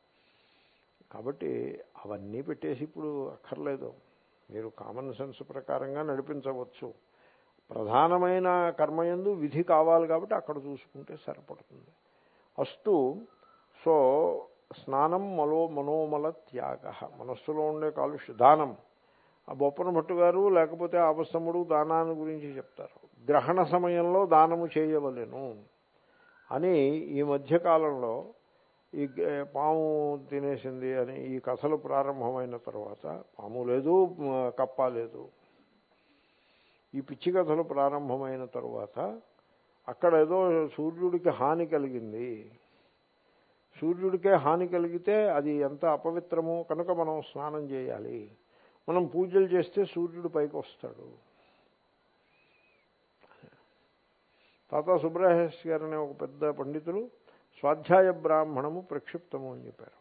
కాబట్టి అవన్నీ పెట్టేసి ఇప్పుడు అక్కర్లేదు మీరు కామన్ సెన్స్ ప్రకారంగా నడిపించవచ్చు ప్రధానమైన కర్మయందు విధి కావాలి కాబట్టి అక్కడ చూసుకుంటే సరిపడుతుంది అస్తు సో స్నానం మలో మనోమల త్యాగ మనస్సులో ఉండే కాలుష్య దానం ఆ బొప్పన భట్టు గారు లేకపోతే ఆపస్తముడు దానాన్ని గురించి చెప్తారు గ్రహణ సమయంలో దానము చేయవలెను అని ఈ మధ్యకాలంలో ఈ పాము తినేసింది అని ఈ కథలు ప్రారంభమైన తర్వాత పాము లేదు కప్ప లేదు ఈ పిచ్చి కథలు ప్రారంభమైన తరువాత అక్కడ ఏదో సూర్యుడికి హాని కలిగింది సూర్యుడికే హాని కలిగితే అది ఎంత అపవిత్రమో కనుక మనం స్నానం చేయాలి మనం పూజలు చేస్తే సూర్యుడు పైకి వస్తాడు తాతా సుబ్రహేష్ గారు అనే ఒక పెద్ద పండితులు స్వాధ్యాయ బ్రాహ్మణము ప్రక్షిప్తము అని చెప్పారు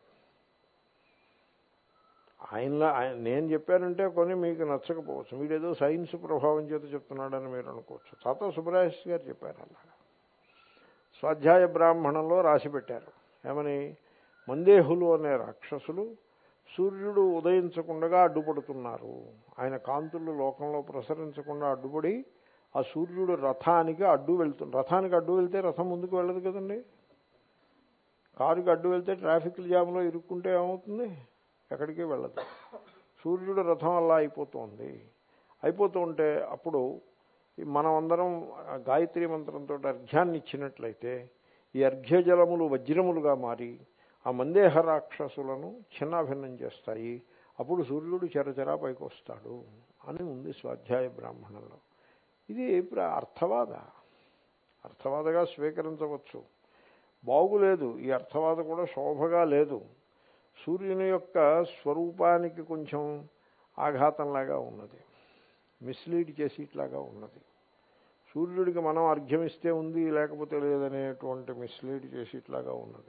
ఆయనలా ఆయన నేను చెప్పానంటే కొన్ని మీకు నచ్చకపోవచ్చు వీడేదో సైన్స్ ప్రభావం చేత చెప్తున్నాడని మీరు అనుకోవచ్చు తాతా సుబ్రహేష్ గారు చెప్పారు అలాగా స్వాధ్యాయ బ్రాహ్మణంలో రాసి పెట్టారు ఏమని మందేహులు అనే రాక్షసులు సూర్యుడు ఉదయించకుండా అడ్డుపడుతున్నారు ఆయన కాంతులు లోకంలో ప్రసరించకుండా అడ్డుపడి ఆ సూర్యుడు రథానికి అడ్డు వెళ్తుంది రథానికి అడ్డు వెళ్తే రథం ముందుకు వెళ్ళదు కదండి కారుకి అడ్డు వెళ్తే ట్రాఫిక్ జామ్లో ఇరుక్కుంటే ఏమవుతుంది ఎక్కడికి వెళ్ళదు సూర్యుడు రథం అలా అయిపోతుంది అయిపోతూ ఉంటే అప్పుడు ఈ మనం అందరం గాయత్రి మంత్రంతో అర్ఘ్యాన్ని ఇచ్చినట్లయితే ఈ అర్ఘ్యజలములు వజ్రములుగా మారి ఆ మందేహ రాక్షసులను చిన్నాభిన్నం చేస్తాయి అప్పుడు సూర్యుడు చెరచెరా పైకి వస్తాడు అని ఉంది స్వాధ్యాయ బ్రాహ్మణంలో ఇది ప్ర- అర్థవాద అర్థవాదగా స్వీకరించవచ్చు బాగులేదు ఈ అర్థవాద కూడా శోభగా లేదు సూర్యుని యొక్క స్వరూపానికి కొంచెం ఆఘాతంలాగా ఉన్నది మిస్లీడ్ చేసేట్లాగా ఉన్నది సూర్యుడికి మనం అర్ఘ్యమిస్తే ఉంది లేకపోతే లేదనేటువంటి మిస్లీడ్ చేసేట్లాగా ఉన్నది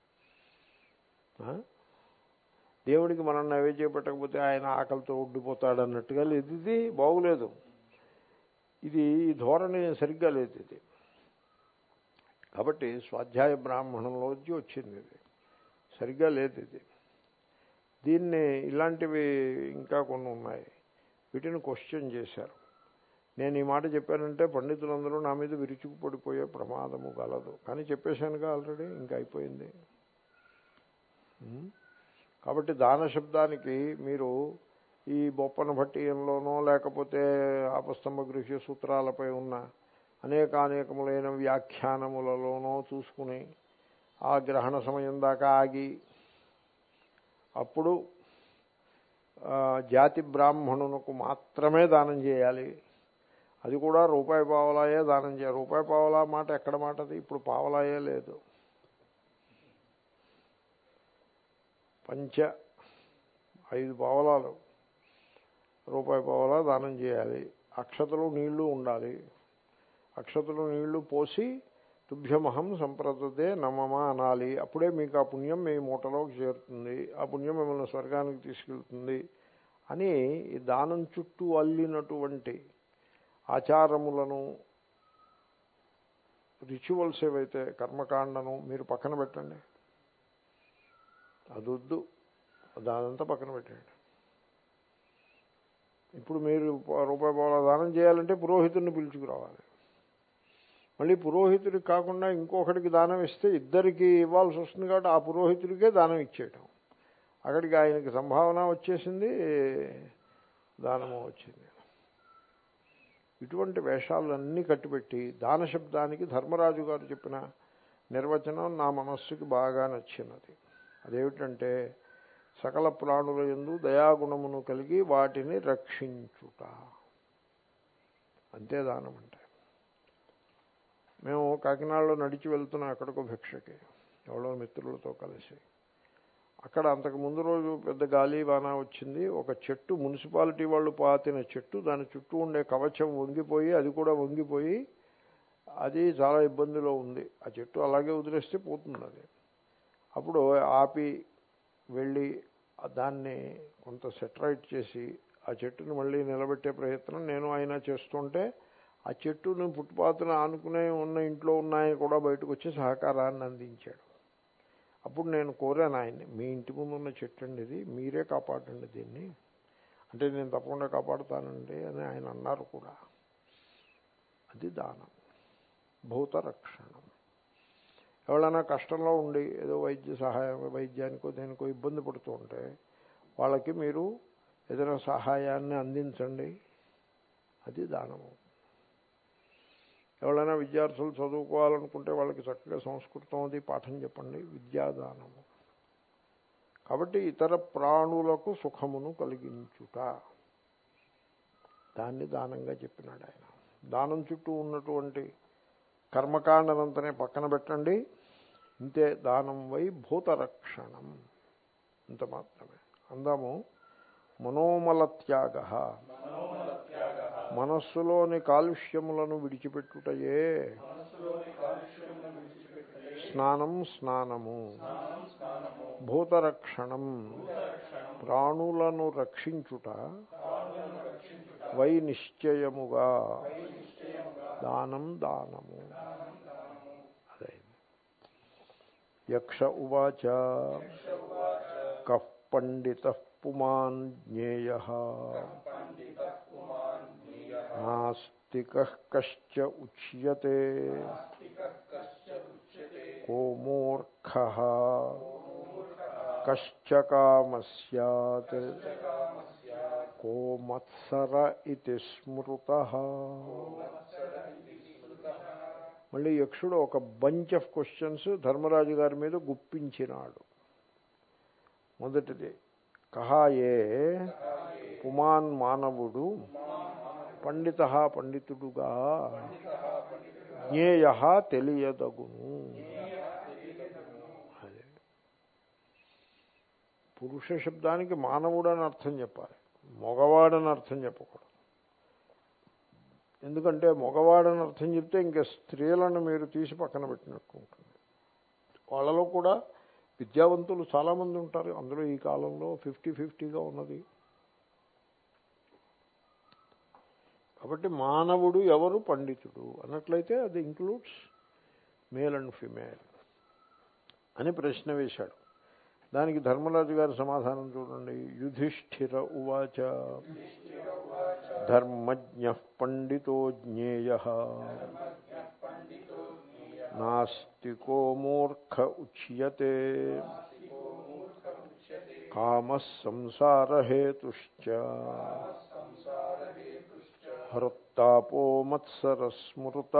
ఆ? దేవుడికి మనం నైవేద్యం పెట్టకపోతే ఆయన ఆకలితో ఉండిపోతాడు అన్నట్టుగా లేదు ఇది బాగులేదు ఇది ఈ ధోరణి సరిగ్గా లేదు ఇది కాబట్టి స్వాధ్యాయ బ్రాహ్మణంలోంచి వచ్చింది ఇది సరిగ్గా లేదు ఇది దీన్ని ఇలాంటివి ఇంకా కొన్ని ఉన్నాయి వీటిని క్వశ్చన్ చేశారు నేను ఈ మాట చెప్పానంటే పండితులందరూ నా మీద విరుచుకుపడిపోయే ప్రమాదము గలదు కానీ చెప్పేశానుగా ఆల్రెడీ ఇంకా అయిపోయింది ఉం? కాబట్టి దాన శబ్దానికి మీరు ఈ బొప్పన భట్టీయంలోనో లేకపోతే ఆపస్తంభ గృహ్య సూత్రాలపై ఉన్న అనేక అనేకములైన వ్యాఖ్యానములలోనో చూసుకుని ఆ గ్రహణ సమయం దాకా ఆగి అప్పుడు ఆ, జాతి బ్రాహ్మణునకు మాత్రమే దానం చేయాలి అది కూడా రూపాయి పావలాయే దానం చేయాలి రూపాయి పావలా మాట ఎక్కడ మాటది ఇప్పుడు పావలాయే లేదు పంచ ఐదు పావలాలు రూపాయి పావలా దానం చేయాలి అక్షతలు నీళ్లు ఉండాలి అక్షతలు నీళ్లు పోసి తుభ్యమహం సంప్రదతే నమమ అనాలి అప్పుడే మీకు ఆ పుణ్యం మీ మూటలోకి చేరుతుంది ఆ పుణ్యం మిమ్మల్ని స్వర్గానికి తీసుకెళ్తుంది అని ఈ దానం చుట్టూ అల్లినటువంటి ఆచారములను రిచువల్స్ ఏవైతే కర్మకాండను మీరు పక్కన పెట్టండి అదొద్దు దానంతా పక్కన పెట్టండి ఇప్పుడు మీరు రూపాయి పావుల దానం చేయాలంటే పురోహితుడిని పిలుచుకురావాలి మళ్ళీ పురోహితుడికి కాకుండా ఇంకొకటికి దానం ఇస్తే ఇద్దరికి ఇవ్వాల్సి వస్తుంది కాబట్టి ఆ పురోహితుడికే దానం ఇచ్చేయటం అక్కడికి ఆయనకి సంభావన వచ్చేసింది దానము వచ్చింది ఇటువంటి వేషాలన్నీ కట్టిపెట్టి దాన శబ్దానికి ధర్మరాజు గారు చెప్పిన నిర్వచనం నా మనస్సుకి బాగా నచ్చినది అదేమిటంటే సకల ప్రాణుల యందు దయాగుణమును కలిగి వాటిని రక్షించుట అంతే దానం అంటే మేము కాకినాడలో నడిచి వెళ్తున్నాం ఎక్కడికో భిక్షకి ఎవరో మిత్రులతో కలిసి అక్కడ అంతకు ముందు రోజు పెద్ద గాలి వాన వచ్చింది ఒక చెట్టు మున్సిపాలిటీ వాళ్ళు పాతిన చెట్టు దాని చుట్టూ ఉండే కవచం వంగిపోయి అది కూడా వంగిపోయి అది చాలా ఇబ్బందిలో ఉంది ఆ చెట్టు అలాగే వదిలేస్తే పోతుంది అది అప్పుడు ఆపి వెళ్ళి దాన్ని కొంత సెటరైట్ చేసి ఆ చెట్టుని మళ్ళీ నిలబెట్టే ప్రయత్నం నేను ఆయన చేస్తుంటే ఆ చెట్టును ఫుట్పాత్ను ఆనుకునే ఉన్న ఇంట్లో ఉన్నాయని కూడా బయటకు వచ్చి సహకారాన్ని అందించాడు అప్పుడు నేను కోరాను ఆయన్ని మీ ఇంటి ముందు ఉన్న చెట్టు అండి ఇది మీరే కాపాడండి దీన్ని అంటే నేను తప్పకుండా కాపాడుతానండి అని ఆయన అన్నారు కూడా అది దానం భూత రక్షణం ఎవరైనా కష్టంలో ఉండి ఏదో వైద్య సహాయం వైద్యానికో దేనికో ఇబ్బంది పడుతూ ఉంటే వాళ్ళకి మీరు ఏదైనా సహాయాన్ని అందించండి అది దానము ఎవరైనా విద్యార్థులు చదువుకోవాలనుకుంటే వాళ్ళకి చక్కగా సంస్కృతం అది పాఠం చెప్పండి విద్యాదానము కాబట్టి ఇతర ప్రాణులకు సుఖమును కలిగించుట దాన్ని దానంగా చెప్పినాడు ఆయన దానం చుట్టూ ఉన్నటువంటి కర్మకాండనంతనే పక్కన పెట్టండి ఇంతే దానం వై భూతరక్షణం ఇంత మాత్రమే అందాము మనోమల త్యాగ మనస్సులోని కాలుష్యములను విడిచిపెట్టుటయే స్నానం స్నానము భూతరక్షణం ప్రాణులను రక్షించుట వై నిశ్చయముగా దానం దానము అదే యక్ష ఉవాచ కః పండిత పుమాన్ జ్ఞేయ నాస్తిక కశ్చ ఉచ్యతే కో మూర్ఖ కశ్చ కామ సత్ కో మత్సర ఇది స్మృత మళ్ళీ యక్షుడు ఒక బంచ్ ఆఫ్ క్వశ్చన్స్ ధర్మరాజు గారి మీద గుప్పించినాడు మొదటిది కహాయే పుమాన్ మానవుడు పండిత పండితుడుగా జ్ఞేయ తెలియదగును అదే పురుష శబ్దానికి మానవుడు అని అర్థం చెప్పాలి మగవాడని అర్థం చెప్పకూడదు ఎందుకంటే మగవాడని అర్థం చెప్తే ఇంకా స్త్రీలను మీరు తీసి పక్కన పెట్టినట్టు ఉంటుంది వాళ్ళలో కూడా విద్యావంతులు చాలామంది ఉంటారు అందులో ఈ కాలంలో ఫిఫ్టీ ఫిఫ్టీగా ఉన్నది కాబట్టి మానవుడు ఎవరు పండితుడు అన్నట్లయితే అది ఇంక్లూడ్స్ మేల్ అండ్ ఫిమేల్ అని ప్రశ్న వేశాడు దానికి ధర్మరాజు గారి సమాధానం చూడండి యుధిష్ఠిర ఉవాచ ధర్మజ్ఞ పండితో జ్ఞేయ నాస్తికో మూర్ఖ ఉచ్యతే కామ సంసారహేతుశ్చ హృత్తాపో మత్సరస్మృత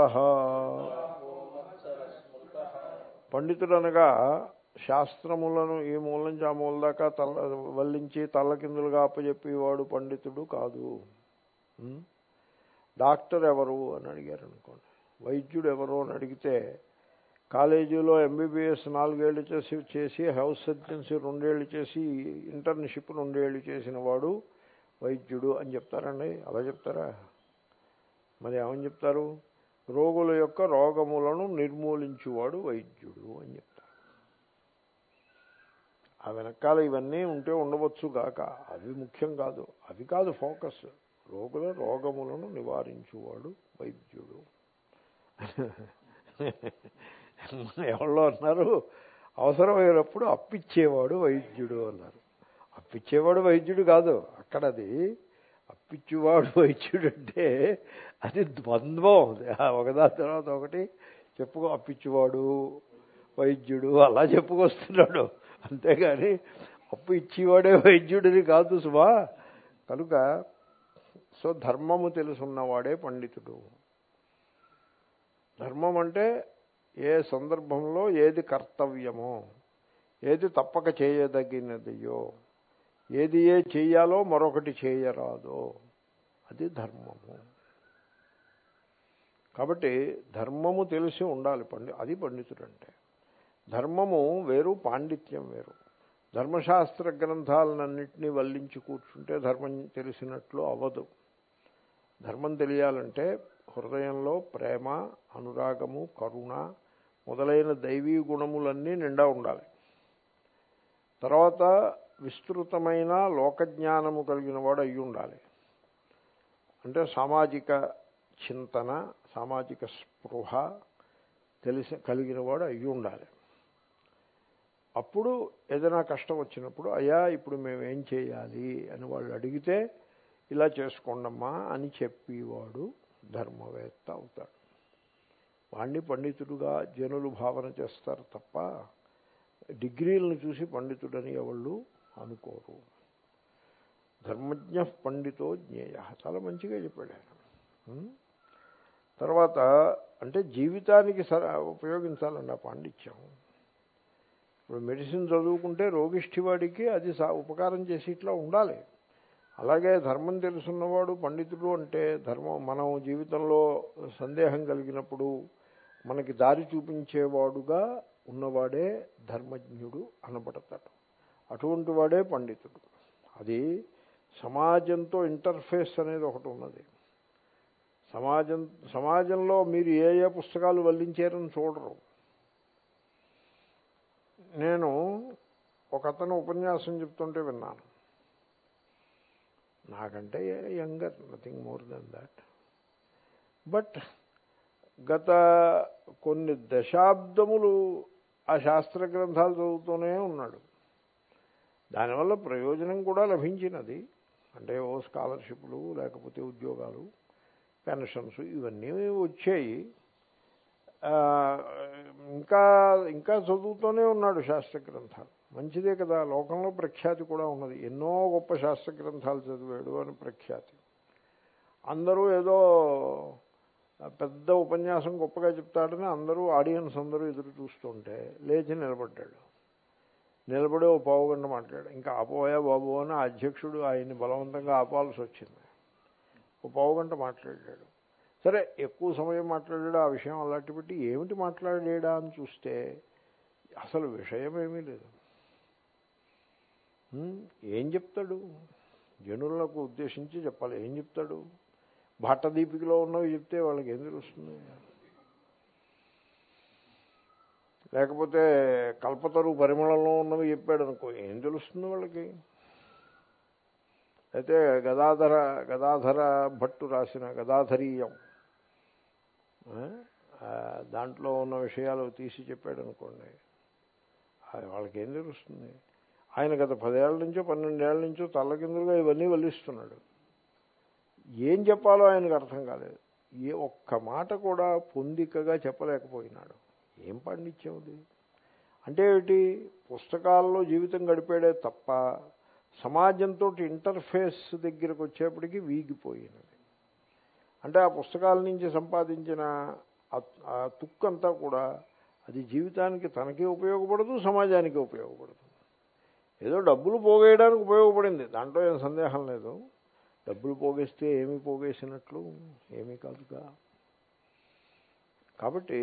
పండితుడు అనగా శాస్త్రములను ఈ మూల నుంచి ఆ మూల దాకా తల వల్లించి తల్లకిందులుగా అప్పచెప్పేవాడు పండితుడు కాదు ఉం? డాక్టర్ ఎవరు అని అడిగారు అనుకోండి వైద్యుడు ఎవరు అని అడిగితే కాలేజీలో ఎంబీబీఎస్ నాలుగేళ్లు చేసి చేసి హౌస్ సర్జన్సీ రెండేళ్లు చేసి ఇంటర్న్షిప్ రెండేళ్లు చేసిన వాడు వైద్యుడు అని చెప్తారండి అలా చెప్తారా మరి ఏమని చెప్తారు రోగుల యొక్క రోగములను నిర్మూలించువాడు వైద్యుడు అని చెప్తారు ఆ వెనకాల ఇవన్నీ ఉంటే ఉండవచ్చు గాక అవి ముఖ్యం కాదు అవి కాదు ఫోకస్ రోగుల రోగములను నివారించువాడు వైద్యుడు ఎవరో అన్నారు అవసరమైనప్పుడు అప్పిచ్చేవాడు వైద్యుడు అన్నారు అప్పిచ్చేవాడు వైద్యుడు కాదు అక్కడ అది అప్పిచ్చేవాడు వైద్యుడు అంటే అది ద్వంద్వం ఒకదాని తర్వాత ఒకటి చెప్పుకో అప్పిచ్చేవాడు వైద్యుడు అలా చెప్పుకొస్తున్నాడు అంతేగాని అప్పు ఇచ్చేవాడే వైద్యుడిని కాదు సుమా కనుక సో ధర్మము తెలుసున్నవాడే పండితుడు ధర్మం అంటే ఏ సందర్భంలో ఏది కర్తవ్యమో ఏది తప్పక చేయదగినదియో ఏది ఏ చెయ్యాలో మరొకటి చేయరాదో అది ధర్మము కాబట్టి ధర్మము తెలిసి ఉండాలి పండి అది పండితుడు అంటే ధర్మము వేరు పాండిత్యం వేరు ధర్మశాస్త్ర గ్రంథాలన్నింటినీ వల్లించి కూర్చుంటే ధర్మం తెలిసినట్లు అవ్వదు ధర్మం తెలియాలంటే హృదయంలో ప్రేమ అనురాగము కరుణ మొదలైన దైవీ గుణములన్నీ నిండా ఉండాలి తర్వాత విస్తృతమైన లోకజ్ఞానము కలిగిన వాడు అయి ఉండాలి అంటే సామాజిక చింతన సామాజిక స్పృహ తెలిసి కలిగిన వాడు అయి ఉండాలి అప్పుడు ఏదైనా కష్టం వచ్చినప్పుడు అయ్యా ఇప్పుడు మేము ఏం చేయాలి అని వాళ్ళు అడిగితే ఇలా చేసుకోండమ్మా అని చెప్పేవాడు ధర్మవేత్త అవుతాడు వాణ్ణి పండితుడుగా జనులు భావన చేస్తారు తప్ప డిగ్రీలను చూసి పండితుడని ఎవళ్ళు అనుకోరు ధర్మజ్ఞ పండితో జ్ఞేయ చాలా మంచిగా చెప్పాడు ఆయన ఉం? తర్వాత అంటే జీవితానికి సర ఉపయోగించాలండి ఆ పాండిత్యం ఇప్పుడు మెడిసిన్ చదువుకుంటే రోగిష్ఠివాడికి అది సా ఉపకారం చేసి ఇట్లా ఉండాలి అలాగే ధర్మం తెలుసున్నవాడు పండితుడు అంటే ధర్మం మనం జీవితంలో సందేహం కలిగినప్పుడు మనకి దారి చూపించేవాడుగా ఉన్నవాడే ధర్మజ్ఞుడు అనబడతాడు అటువంటి వాడే పండితుడు అది సమాజంతో ఇంటర్ఫేస్ అనేది ఒకటి ఉన్నది సమాజం సమాజంలో మీరు ఏ ఏ పుస్తకాలు వల్లించారని చూడరు నేను ఒక అతను ఉపన్యాసం చెప్తుంటే విన్నాను నాకంటే younger nothing more than that but గత కొన్ని దశాబ్దములు ఆ శాస్త్ర గ్రంథాలు చదువుతూనే ఉన్నాడు దానివల్ల ప్రయోజనం కూడా లభించినది అంటే ఓ స్కాలర్షిప్లు లేకపోతే ఉద్యోగాలు పెన్షన్స్ ఇవన్నీ వచ్చాయి ఇంకా ఇంకా చదువుతూనే ఉన్నాడు శాస్త్ర గ్రంథాలు మంచిదే కదా లోకంలో ప్రఖ్యాతి కూడా ఉన్నది ఎన్నో గొప్ప శాస్త్ర గ్రంథాలు చదివాడు అని ప్రఖ్యాతి అందరూ ఏదో పెద్ద ఉపన్యాసం గొప్పగా చెప్తాడని అందరూ ఆడియన్స్ అందరూ ఎదురు చూస్తుంటే లేచి నిలబడ్డాడు నిలబడి ఓ పావు గంట మాట్లాడు ఇంకా ఆపోయా బాబు అని అధ్యక్షుడు ఆయన్ని బలవంతంగా ఆపాల్సి వచ్చింది ఓ పావు గంట మాట్లాడాడు సరే ఎక్కువ సమయం మాట్లాడాడు ఆ విషయం అలాంటి పెట్టి ఏమిటి మాట్లాడాడా అని చూస్తే అసలు విషయం ఏమీ లేదు ఏం చెప్తాడు జనులకు ఉద్దేశించి చెప్పాలి ఏం చెప్తాడు భాట్టదీపికలో ఉన్నవి చెప్తే వాళ్ళకి ఏం తెలుస్తుంది లేకపోతే కల్పతరు పరిమళంలో ఉన్నవి చెప్పాడు అనుకో ఏం తెలుస్తుంది వాళ్ళకి అయితే గదాధర గదాధర భట్టు రాసిన గదాధరీయం దాంట్లో ఉన్న విషయాలు తీసి చెప్పాడు అనుకోండి అది వాళ్ళకి ఏం తెలుస్తుంది ఆయన గత పదేళ్ల నుంచో పన్నెండేళ్ల నుంచో తల్లకిందులుగా ఇవన్నీ వల్లిస్తున్నాడు ఏం చెప్పాలో ఆయనకు అర్థం కాలేదు ఏ ఒక్క మాట కూడా పొందికగా చెప్పలేకపోయినాడు ఏం పాండిత్యం అది అంటే ఏమిటి పుస్తకాల్లో జీవితం గడిపాడే తప్ప సమాజంతో ఇంటర్ఫేస్ దగ్గరకు వచ్చేప్పటికి వీగిపోయినది అంటే ఆ పుస్తకాల నుంచి సంపాదించిన ఆ తుక్కంతా కూడా అది జీవితానికి తనకి ఉపయోగపడదు సమాజానికి ఉపయోగపడదు ఏదో డబ్బులు పోగేయడానికి ఉపయోగపడింది దాంట్లో ఏం సందేహం లేదు డబ్బులు పోగేస్తే ఏమి పోగేసినట్లు ఏమీ కాదుగా కాబట్టి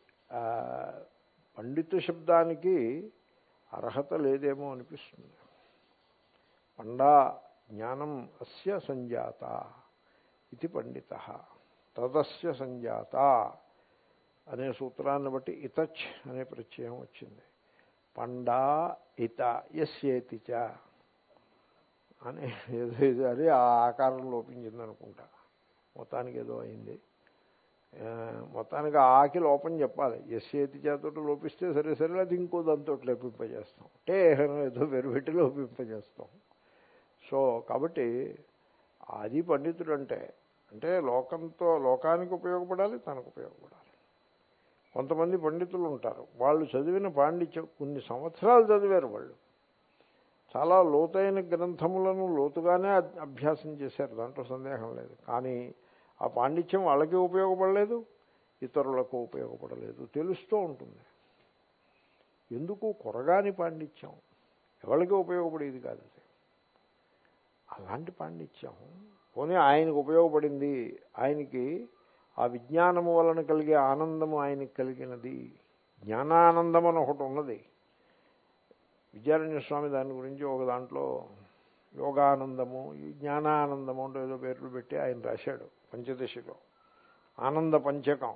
పండిత శబ్దానికి అర్హత లేదేమో అనిపిస్తుంది పండా జ్ఞానం అస్య సంజాత ఇది పండిత తదస్య సంజాత అనే సూత్రాన్ని బట్టి ఇతచ్ అనే ప్రత్యయం వచ్చింది పండా ఇత ఎస్యేతి చ అని ఏదో ఇది అది ఆ ఆకారం లోపించింది అనుకుంటా మొత్తానికి ఏదో అయింది మొత్తానికి ఆకి లోపం చెప్పాలి ఎస్ఏతి చేతోటి లోపిస్తే సరే సరే అది ఇంకో దాంతో లోపింపజేస్తాం అంటే ఏదో వెరుపెట్టి లోపింపజేస్తాం సో కాబట్టి అది పండితుడు అంటే అంటే లోకంతో లోకానికి ఉపయోగపడాలి తనకు ఉపయోగపడాలి కొంతమంది పండితులు ఉంటారు వాళ్ళు చదివిన పాండిత్యం కొన్ని సంవత్సరాలు చదివారు వాళ్ళు చాలా లోతైన గ్రంథములను లోతుగానే అభ్యాసం చేశారు దాంట్లో సందేహం లేదు కానీ ఆ పాండిత్యం వాళ్ళకి ఉపయోగపడలేదు ఇతరులకు ఉపయోగపడలేదు తెలుస్తూ ఉంటుంది ఎందుకు కొరగాని పాండిత్యం ఎవరికి ఉపయోగపడేది కాదు అది అలాంటి పాండిత్యం పోనీ ఆయనకు ఉపయోగపడింది ఆయనకి ఆ విజ్ఞానము వలన కలిగే ఆనందము ఆయనకి కలిగినది జ్ఞానానందం అని ఒకటి ఉన్నది విద్యారణ్య స్వామి దాని గురించి ఒక దాంట్లో యోగానందము జ్ఞానానందము అంటే ఏదో పేర్లు పెట్టి ఆయన రాశాడు పంచదశలో ఆనంద పంచకం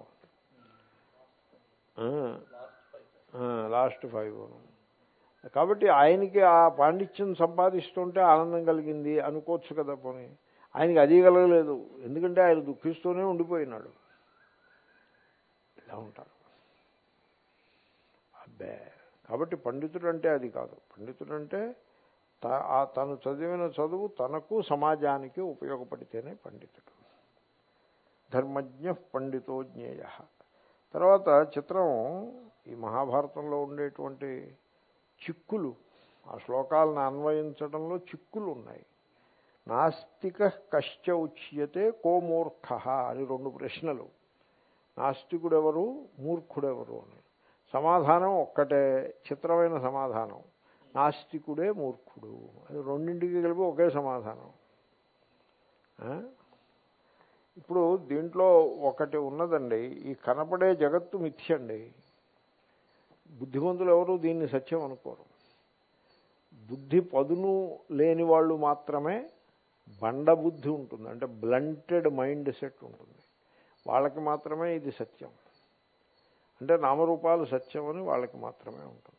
లాస్ట్ ఫైవ్ కాబట్టి ఆయనకి ఆ పాండిత్యం సంపాదిస్తుంటే ఆనందం కలిగింది అనుకోవచ్చు కదా పోనీ ఆయనకి అది కలగలేదు ఎందుకంటే ఆయన దుఃఖిస్తూనే ఉండిపోయినాడు ఇలా ఉంటారు అబ్బే కాబట్టి పండితుడు అంటే అది కాదు పండితుడు అంటే తను చదివిన చదువు తనకు సమాజానికి ఉపయోగపడితేనే పండితుడు ధర్మజ్ఞ పండితో జ్ఞేయ తర్వాత చిత్రం ఈ మహాభారతంలో ఉండేటువంటి చిక్కులు ఆ శ్లోకాలను అన్వయించడంలో చిక్కులు ఉన్నాయి నాస్తిక కశ్చ ఉచ్యతే కో మూర్ఖ అని రెండు ప్రశ్నలు నాస్తికుడెవరు మూర్ఖుడెవరు అని సమాధానం ఒక్కటే చిత్రమైన సమాధానం నాస్తికుడే మూర్ఖుడు అది రెండింటికి కలిపి ఒకే సమాధానం ఇప్పుడు దీంట్లో ఒకటి ఉన్నదండి ఈ కనపడే జగత్తు మిథ్యండి బుద్ధిమంతులు ఎవరు దీన్ని సత్యం అనుకోరు బుద్ధి పదును లేని వాళ్ళు మాత్రమే బండ బుద్ధి ఉంటుంది అంటే బ్లంటెడ్ మైండ్ సెట్ ఉంటుంది వాళ్ళకి మాత్రమే ఇది సత్యం అంటే నామరూపాలు సత్యం అని వాళ్ళకి మాత్రమే ఉంటుంది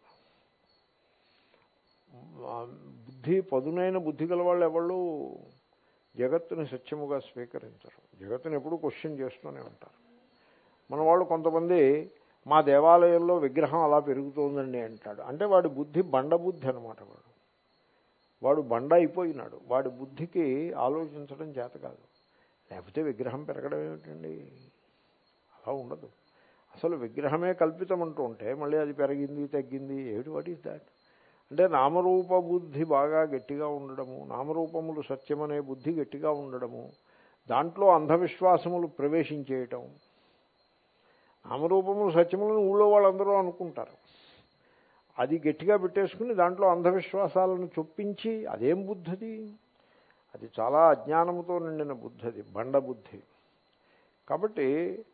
బుద్ధి పదునైన బుద్ధి గల వాళ్ళు ఎవళ్ళు జగత్తుని సత్యముగా స్వీకరించరు జగత్తుని ఎప్పుడూ క్వశ్చన్ చేస్తూనే ఉంటారు మన వాళ్ళు కొంతమంది మా దేవాలయంలో విగ్రహం అలా పెరుగుతోందండి అంటాడు అంటే వాడి బుద్ధి బండ బుద్ధి అనమాట వాడు వాడు బండ అయిపోయినాడు వాడి బుద్ధికి ఆలోచించడం చేత కాదు లేకపోతే విగ్రహం పెరగడం ఏమిటండి అలా ఉండదు అసలు విగ్రహమే కల్పితం అంటూ ఉంటే మళ్ళీ అది పెరిగింది తగ్గింది ఏమిటి వాట్ ఈస్ దాట్ అంటే నామరూప బుద్ధి బాగా గట్టిగా ఉండడము నామరూపములు సత్యమనే బుద్ధి గట్టిగా ఉండడము దాంట్లో అంధవిశ్వాసములు ప్రవేశించేయటం నామరూపములు సత్యములను ఊళ్ళో వాళ్ళందరూ అనుకుంటారు అది గట్టిగా పెట్టేసుకుని దాంట్లో అంధవిశ్వాసాలను చొప్పించి అదేం బుద్ధది అది చాలా అజ్ఞానముతో నిండిన బుద్ధది బండ బుద్ధి కాబట్టి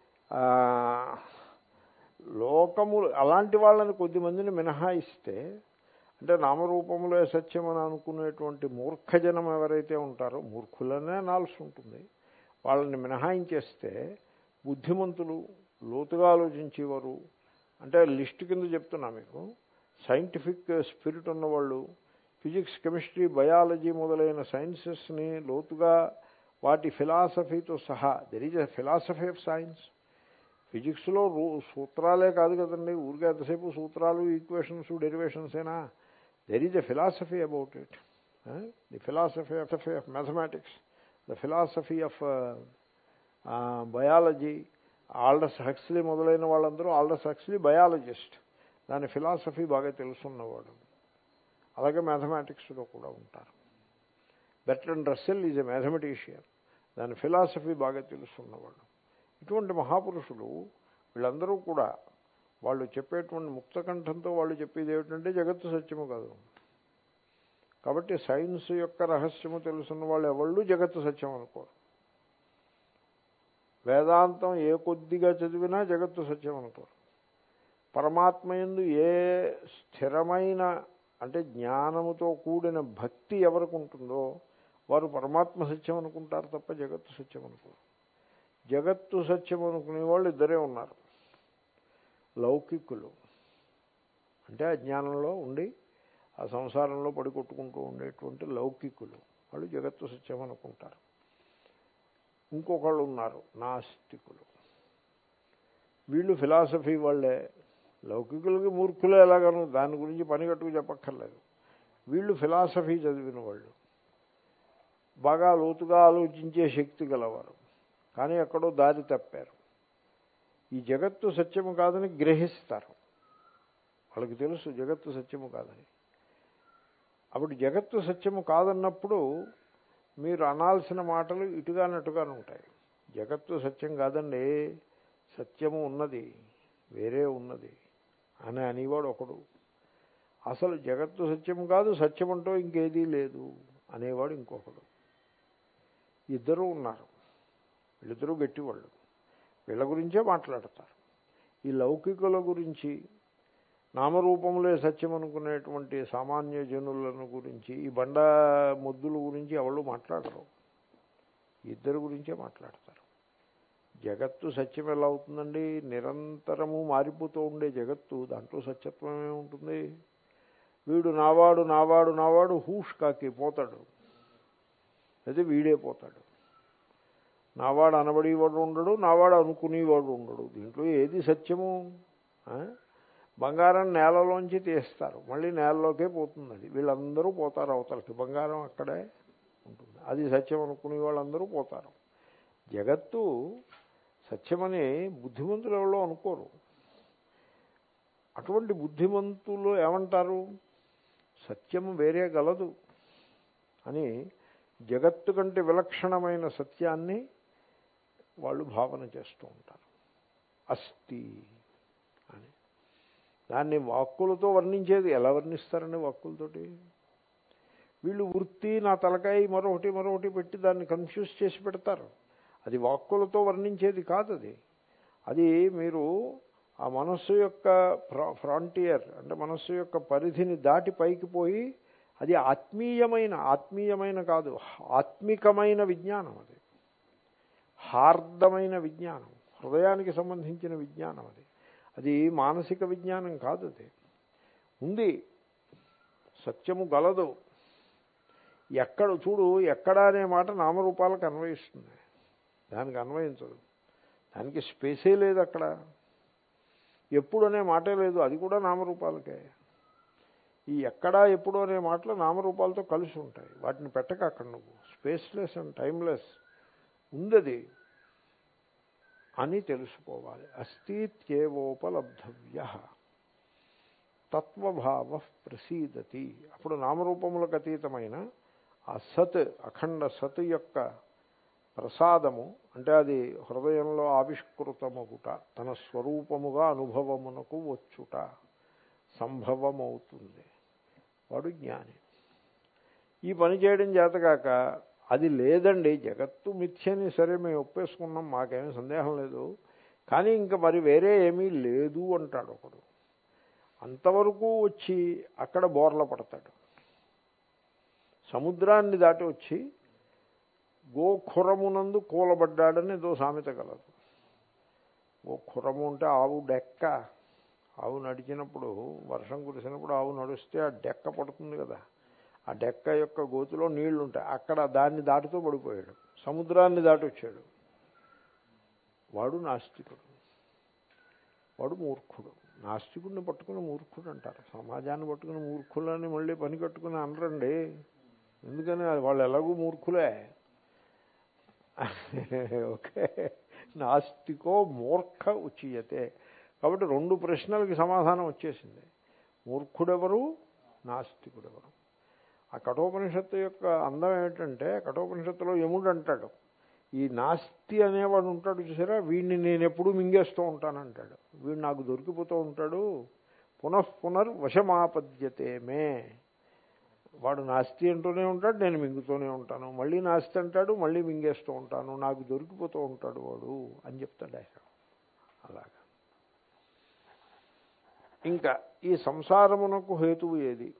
లోకము అలాంటి వాళ్ళని కొద్దిమందిని మినహాయిస్తే అంటే నామరూపములే సత్యం అని అనుకునేటువంటి మూర్ఖజనం ఎవరైతే ఉంటారో మూర్ఖులనే అనాల్సి ఉంటుంది వాళ్ళని మినహాయించేస్తే బుద్ధిమంతులు లోతుగా ఆలోచించేవారు అంటే లిస్ట్ కింద చెప్తున్నా మీకు సైంటిఫిక్ స్పిరిట్ ఉన్నవాళ్ళు ఫిజిక్స్ కెమిస్ట్రీ బయాలజీ మొదలైన సైన్సెస్ని లోతుగా వాటి ఫిలాసఫీతో సహా there is a philosophy of science ఫిజిక్స్లో రూ సూత్రాలే కాదు కదండి ఊరికే ఎంతసేపు సూత్రాలు ఈక్వేషన్స్ డెరివేషన్స్ అయినా there is a philosophy about it the philosophy of of mathematics the philosophy of biology Aldous Huxley మొదలైన వాళ్ళందరూ ఆల్డస్ హక్స్లీ బయాలజిస్ట్ దాని ఫిలాసఫీ బాగా తెలుసున్నవాడు అలాగే మ్యాథమెటిక్స్లో కూడా ఉంటారు Bertrand Russell is a mathematician దాని ఫిలాసఫీ బాగా తెలుసున్నవాడు ఇటువంటి మహాపురుషులు వీళ్ళందరూ కూడా వాళ్ళు చెప్పేటువంటి ముక్తకంఠంతో వాళ్ళు చెప్పేది ఏమిటంటే జగత్తు సత్యము కాదు కాబట్టి సైన్స్ యొక్క రహస్యము తెలుసున్న వాళ్ళు ఎవళ్ళు జగత్తు సత్యం అనుకోరు వేదాంతం ఏ కొద్దిగా చదివినా జగత్తు సత్యం అనుకోరు పరమాత్మ ఎందు ఏ స్థిరమైన అంటే జ్ఞానముతో కూడిన భక్తి ఎవరికి ఉంటుందో వారు పరమాత్మ సత్యం అనుకుంటారు తప్ప జగత్తు సత్యం అనుకోరు జగత్తు సత్యం అనుకునే వాళ్ళు ఇద్దరే ఉన్నారు లౌకికులు అంటే అజ్ఞానంలో ఉండి ఆ సంసారంలో పడి కొట్టుకుంటూ ఉండేటువంటి లౌకికులు వాళ్ళు జగత్తు సత్యం అనుకుంటారు ఇంకొకళ్ళు ఉన్నారు నాస్తికులు వీళ్ళు ఫిలాసఫీ వాళ్ళే లౌకికులకి మూర్ఖులే ఎలాగను దాని గురించి పని కట్టుకు చెప్పక్కర్లేదు వీళ్ళు ఫిలాసఫీ చదివిన వాళ్ళు బాగా లోతుగా ఆలోచించే శక్తి గలవారు కానీ ఎక్కడో దారి తప్పారు ఈ జగత్తు సత్యము కాదని గ్రహిస్తారు వాళ్ళకి తెలుసు జగత్తు సత్యము కాదని అప్పుడు జగత్తు సత్యము కాదన్నప్పుడు మీరు అనాల్సిన మాటలు ఇటుగానట్టుగానే ఉంటాయి జగత్తు సత్యం కాదండి సత్యము ఉన్నది వేరే ఉన్నది అని అనేవాడు ఒకడు అసలు జగత్తు సత్యం కాదు సత్యమంటూ ఇంకేదీ లేదు అనేవాడు ఇంకొకడు ఇద్దరూ ఉన్నారు వీళ్ళిద్దరూ గట్టివాళ్ళు వీళ్ళ గురించే మాట్లాడతారు ఈ లౌకికుల గురించి నామరూపములే సత్యం అనుకునేటువంటి సామాన్య జనులను గురించి ఈ బండ ముద్దుల గురించి ఎవరు మాట్లాడరు ఇద్దరు గురించే మాట్లాడతారు జగత్తు సత్యం ఎలా అవుతుందండి నిరంతరము మారిపోతూ ఉండే జగత్తు దాంట్లో సత్యత్వమే ఉంటుంది వీడు నావాడు నావాడు నావాడు హూష్ కాకి పోతాడు అయితే వీడే పోతాడు నావాడు అనబడేవాడు ఉండడు నావాడు అనుకునేవాడు ఉండడు దీంట్లో ఏది సత్యము బంగారం నేలలోంచి తీస్తారు మళ్ళీ నేలలోకే పోతుంది అది వీళ్ళందరూ పోతారు అవతలకి బంగారం అక్కడే ఉంటుంది అది సత్యం అనుకునే వాళ్ళందరూ పోతారు జగత్తు సత్యమని బుద్ధిమంతులు ఎవరో అనుకోరు అటువంటి బుద్ధిమంతులు ఏమంటారు సత్యము వేరే గలదు అని జగత్తు కంటే విలక్షణమైన సత్యాన్ని వాళ్ళు భావన చేస్తూ ఉంటారు అస్థి అని దాన్ని వాక్కులతో వర్ణించేది ఎలా వర్ణిస్తారండి వాక్కులతోటి వీళ్ళు వృత్తి నా తలకాయ మరొకటి మరొకటి పెట్టి దాన్ని కన్ఫ్యూజ్ చేసి పెడతారు అది వాక్కులతో వర్ణించేది కాదు అది అది మీరు ఆ మనస్సు యొక్క ఫ్రాంటియర్ అంటే మనస్సు యొక్క పరిధిని దాటి పైకి పోయి అది ఆత్మీయమైన ఆత్మీయమైన కాదు ఆత్మికమైన విజ్ఞానం అది హార్దమైన విజ్ఞానం హృదయానికి సంబంధించిన విజ్ఞానం అది అది మానసిక విజ్ఞానం కాదు అది ఉంది సత్యము గలదు ఎక్కడ చూడు ఎక్కడ అనే మాట నామరూపాలకు అన్వయిస్తుంది దానికి అన్వయించదు దానికి స్పేసే లేదు అక్కడ ఎప్పుడు అనే మాటే లేదు అది కూడా నామరూపాలకే ఈ ఎక్కడా ఎప్పుడు అనే మాటలు నామరూపాలతో కలిసి ఉంటాయి వాటిని పెట్టక అక్కడ నువ్వు స్పేస్లెస్ అండ్ టైమ్లెస్ ఉందది అని తెలుసుకోవాలి అస్థిత్యేవోపలబ్ధవ్య తత్వభావ ప్రసీదతి అప్పుడు నామరూపములకు అతీతమైన ఆ సత్ అఖండ సత్ యొక్క ప్రసాదము అంటే అది హృదయంలో ఆవిష్కృతమగుట తన స్వరూపముగా అనుభవమునకు వచ్చుట సంభవమవుతుంది వాడు జ్ఞాని ఈ పని చేయడం చేతగాక అది లేదండి జగత్తు మిథ్యని సరే మేము ఒప్పేసుకున్నాం మాకేమీ సందేహం లేదు కానీ ఇంకా మరి వేరే ఏమీ లేదు అంటాడు ఒకడు అంతవరకు వచ్చి అక్కడ బోర్ల పడతాడు సముద్రాన్ని దాటి వచ్చి గోఖురమునందు కూలబడ్డాడని ఏదో సామెత కలదు గోఖురము అంటే ఆవు డెక్క ఆవు నడిచినప్పుడు వర్షం కురిసినప్పుడు ఆవు నడిస్తే ఆ డెక్క పడుతుంది కదా ఆ డెక్క యొక్క గోతిలో నీళ్లు ఉంటాయి అక్కడ దాన్ని దాటుతూ పడిపోయాడు సముద్రాన్ని దాటి వచ్చాడు వాడు నాస్తికుడు వాడు మూర్ఖుడు నాస్తికుడిని పట్టుకుని మూర్ఖుడు అంటారు సమాజాన్ని పట్టుకుని మూర్ఖులని మళ్ళీ పని కట్టుకుని అనరండి ఎందుకని వాళ్ళు ఎలాగూ మూర్ఖులే ఓకే నాస్తికో మూర్ఖ ఉచియతే కాబట్టి రెండు ప్రశ్నలకి సమాధానం వచ్చేసింది మూర్ఖుడెవరు నాస్తికుడెవరు ఆ కఠోపనిషత్తు యొక్క అందం ఏమిటంటే కఠోపనిషత్తులో యముడు అంటాడు ఈ నాస్తి అనేవాడు ఉంటాడు చూసారా వీడిని నేను ఎప్పుడూ మింగేస్తూ ఉంటానంటాడు వీడు నాకు దొరికిపోతూ ఉంటాడు పునఃపునర్ వశమాపద్యతే మే వాడు నాస్తి అంటూనే ఉంటాడు నేను మింగుతూనే ఉంటాను మళ్ళీ నాస్తి అంటాడు మళ్ళీ మింగేస్తూ ఉంటాను నాకు దొరికిపోతూ ఉంటాడు వాడు అని చెప్తాడు ఆయన అలాగా ఇంకా ఈ సంసారమునకు హేతువు ఏది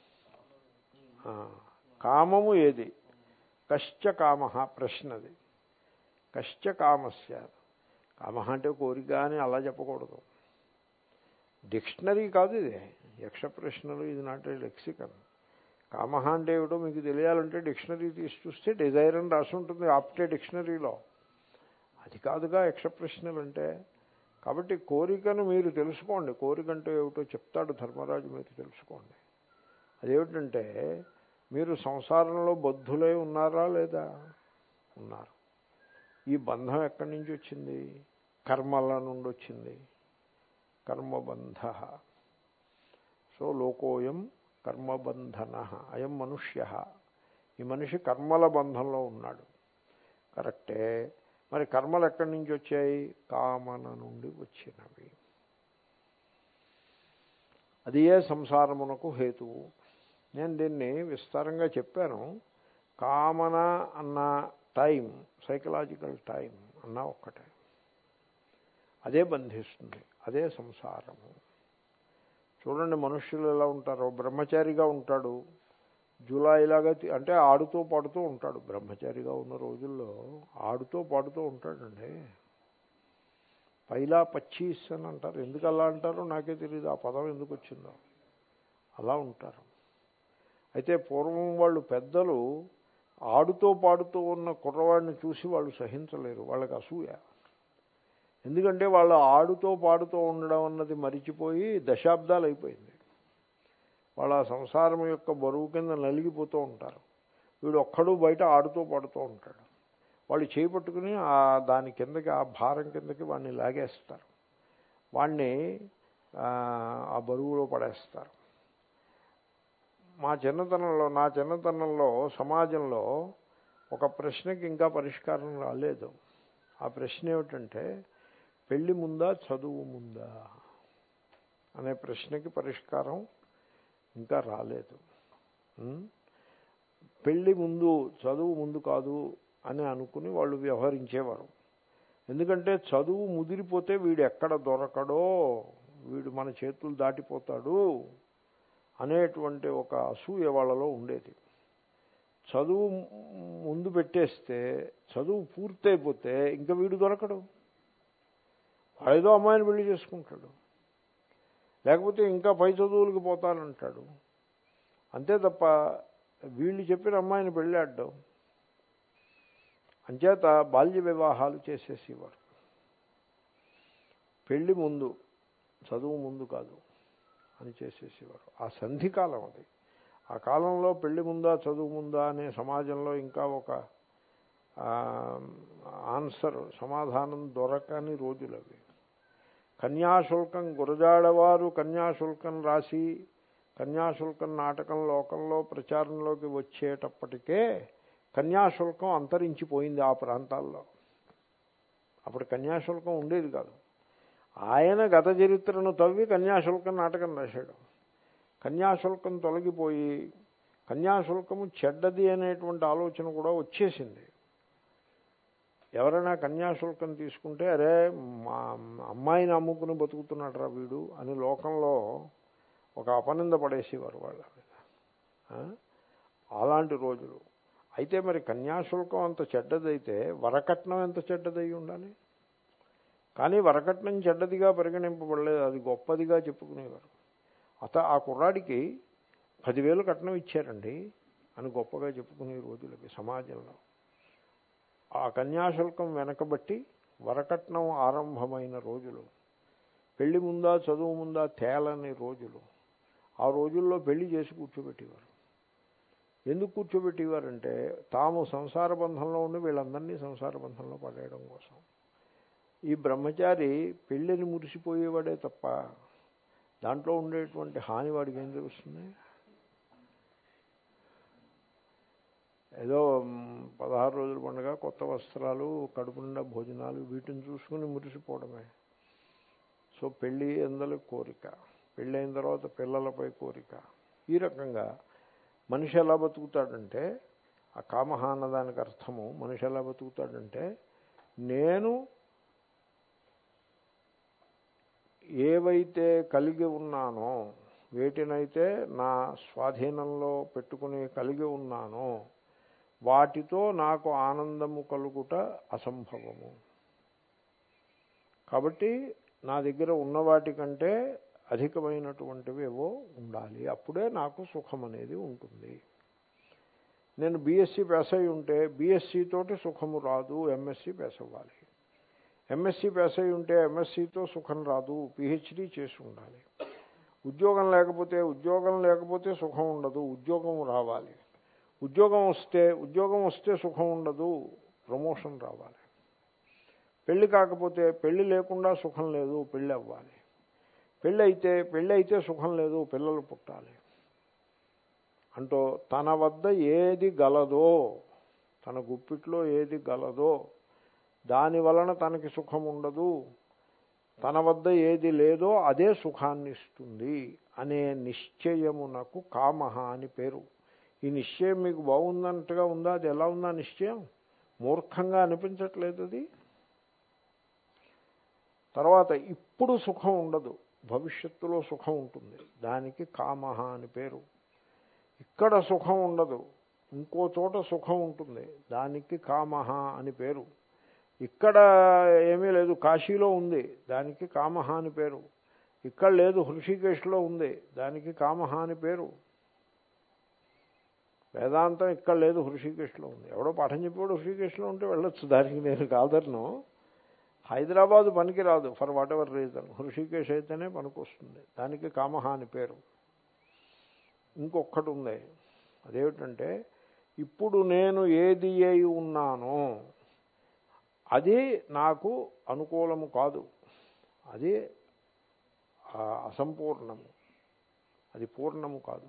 కామము ఏది కశ్చ కామ ప్రశ్నది కశ్చ కామస్య కామ అంటే కోరిక అని అలా చెప్పకూడదు డిక్షనరీ కాదు ఇది యక్ష ప్రశ్నలు ఇది నాట్ లెక్సికన్ కామ అంటే ఏమిటో మీకు తెలియాలంటే డిక్షనరీ తీసి చూస్తే డిజైర్ అని రాసి ఉంటుంది ఆప్టే డిక్షనరీలో అది కాదుగా యక్ష ప్రశ్నలు అంటే కాబట్టి కోరికను మీరు తెలుసుకోండి కోరిక అంటే ఏమిటో చెప్తాడు ధర్మరాజు మీరు తెలుసుకోండి అదేమిటంటే మీరు సంసారంలో బద్ధులై ఉన్నారా లేదా ఉన్నారు ఈ బంధం ఎక్కడి నుంచి వచ్చింది కర్మల నుండి వచ్చింది కర్మబంధ సో లోకోయం కర్మబంధన అయం మనుష్య ఈ మనిషి కర్మల బంధంలో ఉన్నాడు కరెక్టే మరి కర్మలు ఎక్కడి నుంచి వచ్చాయి కామన నుండి వచ్చినవి అది ఏ సంసారమునకు హేతువు నేను దీన్ని విస్తారంగా చెప్పాను కామన అన్న టైం సైకలాజికల్ టైం అన్న ఒక్కటే అదే బంధిస్తుంది అదే సంసారము చూడండి మనుష్యులు ఎలా ఉంటారో బ్రహ్మచారిగా ఉంటాడు జూలైలాగా అంటే ఆడుతూ పాడుతూ ఉంటాడు బ్రహ్మచారిగా ఉన్న రోజుల్లో ఆడుతూ పాడుతూ ఉంటాడండి పైలా పచ్చీస్ అని అంటారు ఎందుకు అలా అంటారో నాకే తెలియదు ఆ పదం ఎందుకు వచ్చిందో అలా ఉంటారు అయితే పూర్వం వాళ్ళు పెద్దలు ఆడుతూ పాడుతూ ఉన్న కుర్రవాడిని చూసి వాళ్ళు సహించలేరు వాళ్ళకి అసూయ ఎందుకంటే వాళ్ళు ఆడుతూ పాడుతూ ఉండడం అన్నది మరిచిపోయి దశాబ్దాలు అయిపోయింది వాళ్ళ సంసారం యొక్క బరువు కింద నలిగిపోతూ ఉంటారు వీడు ఒక్కడు బయట ఆడుతూ పాడుతూ ఉంటాడు వాళ్ళు చేపట్టుకుని ఆ దాని కిందకి ఆ భారం కిందకి వాడిని లాగేస్తారు వాడిని ఆ బరువులో పడేస్తారు మా చిన్నతనంలో నా చిన్నతనంలో సమాజంలో ఒక ప్రశ్నకి ఇంకా పరిష్కారం రాలేదు ఆ ప్రశ్న ఏమిటంటే పెళ్లి ముందా చదువు ముందా అనే ప్రశ్నకి పరిష్కారం ఇంకా రాలేదు పెళ్లి ముందు చదువు ముందు కాదు అని అనుకుని వాళ్ళు వ్యవహరించేవారు ఎందుకంటే చదువు ముదిరిపోతే వీడు ఎక్కడ దొరకడో వీడు మన చేతులు దాటిపోతాడు అనేటువంటి ఒక అసూయ వాళ్ళలో ఉండేది చదువు ముందు పెట్టేస్తే చదువు పూర్తయిపోతే ఇంకా వీడు దొరకడు ఏదో అమ్మాయిని పెళ్లి చేసుకుంటాడు లేకపోతే ఇంకా పై చదువులకు పోతానంటాడు అంతే తప్ప వీళ్ళు చెప్పిన అమ్మాయిని పెళ్ళాడడం అంచేత బాల్య వివాహాలు చేసేసేవారు పెళ్లి ముందు చదువు ముందు కాదు అని చేసేసేవారు ఆ సంధికాలం అది ఆ కాలంలో పెళ్లి ముందా చదువు ముందా అనే సమాజంలో ఇంకా ఒక ఆన్సర్ సమాధానం దొరకని రోజులు అవి కన్యాశుల్కం గురజాడవారు కన్యాశుల్కం రాసి కన్యాశుల్కం నాటకం లోకంలో ప్రచారంలోకి వచ్చేటప్పటికే కన్యాశుల్కం అంతరించిపోయింది ఆ ప్రాంతాల్లో అప్పుడు కన్యాశుల్కం ఉండేది కాదు ఆయన గత చరిత్రను తవ్వి కన్యాశుల్కం నాటకం రాశాడు కన్యాశుల్కం తొలగిపోయి కన్యాశుల్కము చెడ్డది అనేటువంటి ఆలోచన కూడా వచ్చేసింది ఎవరైనా కన్యాశుల్కం తీసుకుంటే అరే మా అమ్మాయిని అమ్ముకుని బతుకుతున్నాడు రా వీడు అని లోకంలో ఒక అపనింద పడేసేవారు వాళ్ళ మీద అలాంటి రోజులు అయితే మరి కన్యాశుల్కం అంత చెడ్డదైతే వరకట్నం ఎంత చెడ్డదై ఉండాలి కానీ వరకట్నం చెడ్డదిగా పరిగణింపబడలేదు అది గొప్పదిగా చెప్పుకునేవారు అత ఆ కుర్రాడికి పదివేలు కట్నం ఇచ్చారండి అని గొప్పగా చెప్పుకునే రోజులకి సమాజంలో ఆ కన్యాశుల్కం వెనకబట్టి వరకట్నం ఆరంభమైన రోజులు పెళ్లి ముందా చదువు ముందా తేలని రోజులు ఆ రోజుల్లో పెళ్లి చేసి కూర్చోబెట్టేవారు ఎందుకు కూర్చోబెట్టేవారంటే తాము సంసార బంధంలో ఉండి వీళ్ళందరినీ సంసార బంధంలో పడేయడం కోసం ఈ బ్రహ్మచారి పెళ్ళిని మురిసిపోయేవాడే తప్ప దాంట్లో ఉండేటువంటి హాని వాడికి ఏం తెలుస్తుంది ఏదో పదహారు రోజుల పండుగ కొత్త వస్త్రాలు కడుపు నిండా భోజనాలు వీటిని చూసుకుని మురిసిపోవడమే సో పెళ్ళి ఎందల కోరిక పెళ్ళి అయిన తర్వాత పిల్లలపై కోరిక ఈ రకంగా మనిషి ఎలా బతుకుతాడంటే ఆ కామహ అన్నదానికి అర్థము మనిషి ఎలా బతుకుతాడంటే నేను ఏవైతే కలిగి ఉన్నానో వేటినైతే నా స్వాధీనంలో పెట్టుకుని కలిగి ఉన్నానో వాటితో నాకు ఆనందము కలుగుట అసంభవము కాబట్టి నా దగ్గర ఉన్న వాటికంటే అధికమైనటువంటివి ఏవో ఉండాలి అప్పుడే నాకు సుఖం అనేది ఉంటుంది నేను బీఎస్సీ పాస్ అయి ఉంటే బీఎస్సీ తోటి సుఖము రాదు ఎంఎస్సీ పాస్ అవ్వాలి ఎంఎస్సీ పాస్ అయి ఉంటే ఎంఎస్సీతో సుఖం రాదు పిహెచ్డీ చేసి ఉండాలి ఉద్యోగం లేకపోతే ఉద్యోగం లేకపోతే సుఖం ఉండదు ఉద్యోగం రావాలి ఉద్యోగం వస్తే ఉద్యోగం వస్తే సుఖం ఉండదు ప్రమోషన్ రావాలి పెళ్ళి కాకపోతే పెళ్ళి లేకుండా సుఖం లేదు పెళ్ళి అవ్వాలి పెళ్ళి అయితే పెళ్ళి అయితే సుఖం లేదు పిల్లలు పుట్టాలి అంటూ తన వద్ద ఏది గలదో తన గుప్పిట్లో ఏది గలదో దాని వలన తనకి సుఖం ఉండదు తన వద్ద ఏది లేదో అదే సుఖాన్ని ఇస్తుంది అనే నిశ్చయమునకు కామహ అని పేరు ఈ నిశ్చయం మీకు బాగుందన్నట్టుగా ఉందా అది ఎలా ఉందా నిశ్చయం మూర్ఖంగా అనిపించట్లేదు అది తర్వాత ఇప్పుడు సుఖం ఉండదు భవిష్యత్తులో సుఖం ఉంటుంది దానికి కామహ అని పేరు ఇక్కడ సుఖం ఉండదు ఇంకో చోట సుఖం ఉంటుంది దానికి కామహ అని పేరు ఇక్కడ ఏమీ లేదు కాశీలో ఉంది దానికి కామహ అని పేరు ఇక్కడ లేదు హృషికేశ్లో ఉంది దానికి కామహ అని పేరు వేదాంతం ఇక్కడ లేదు హృషికేశ్లో ఉంది ఎవడో పాఠం చెప్పాడు హృషికేశ్లో ఉంటే వెళ్ళొచ్చు దానికి నేను కాదర్ను హైదరాబాదు పనికి రాదు for whatever reason Hrishikesh అయితేనే పనికొస్తుంది దానికి కామహ అని పేరు ఇంకొకటి ఉంది అదేమిటంటే ఇప్పుడు నేను ఏది అయి ఉన్నానో అది నాకు అనుకూలము కాదు అది అసంపూర్ణము అది పూర్ణము కాదు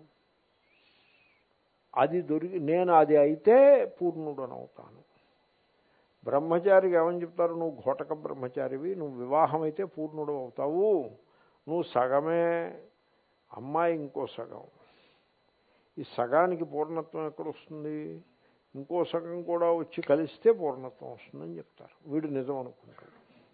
అది దొరికి నేను అది అయితే పూర్ణుడనవుతాను బ్రహ్మచారికి ఏమని చెప్తారు నువ్వు ఘోటక బ్రహ్మచారివి నువ్వు వివాహం అయితే పూర్ణుడు అవుతావు నువ్వు సగమే అమ్మాయి ఇంకో సగం ఈ సగానికి పూర్ణత్వం ఎక్కడ వస్తుంది ఇంకో సగం కూడా వచ్చి కలిస్తే పూర్ణత్వం వస్తుందని చెప్తారు వీడు నిజం అనుకుంటాడు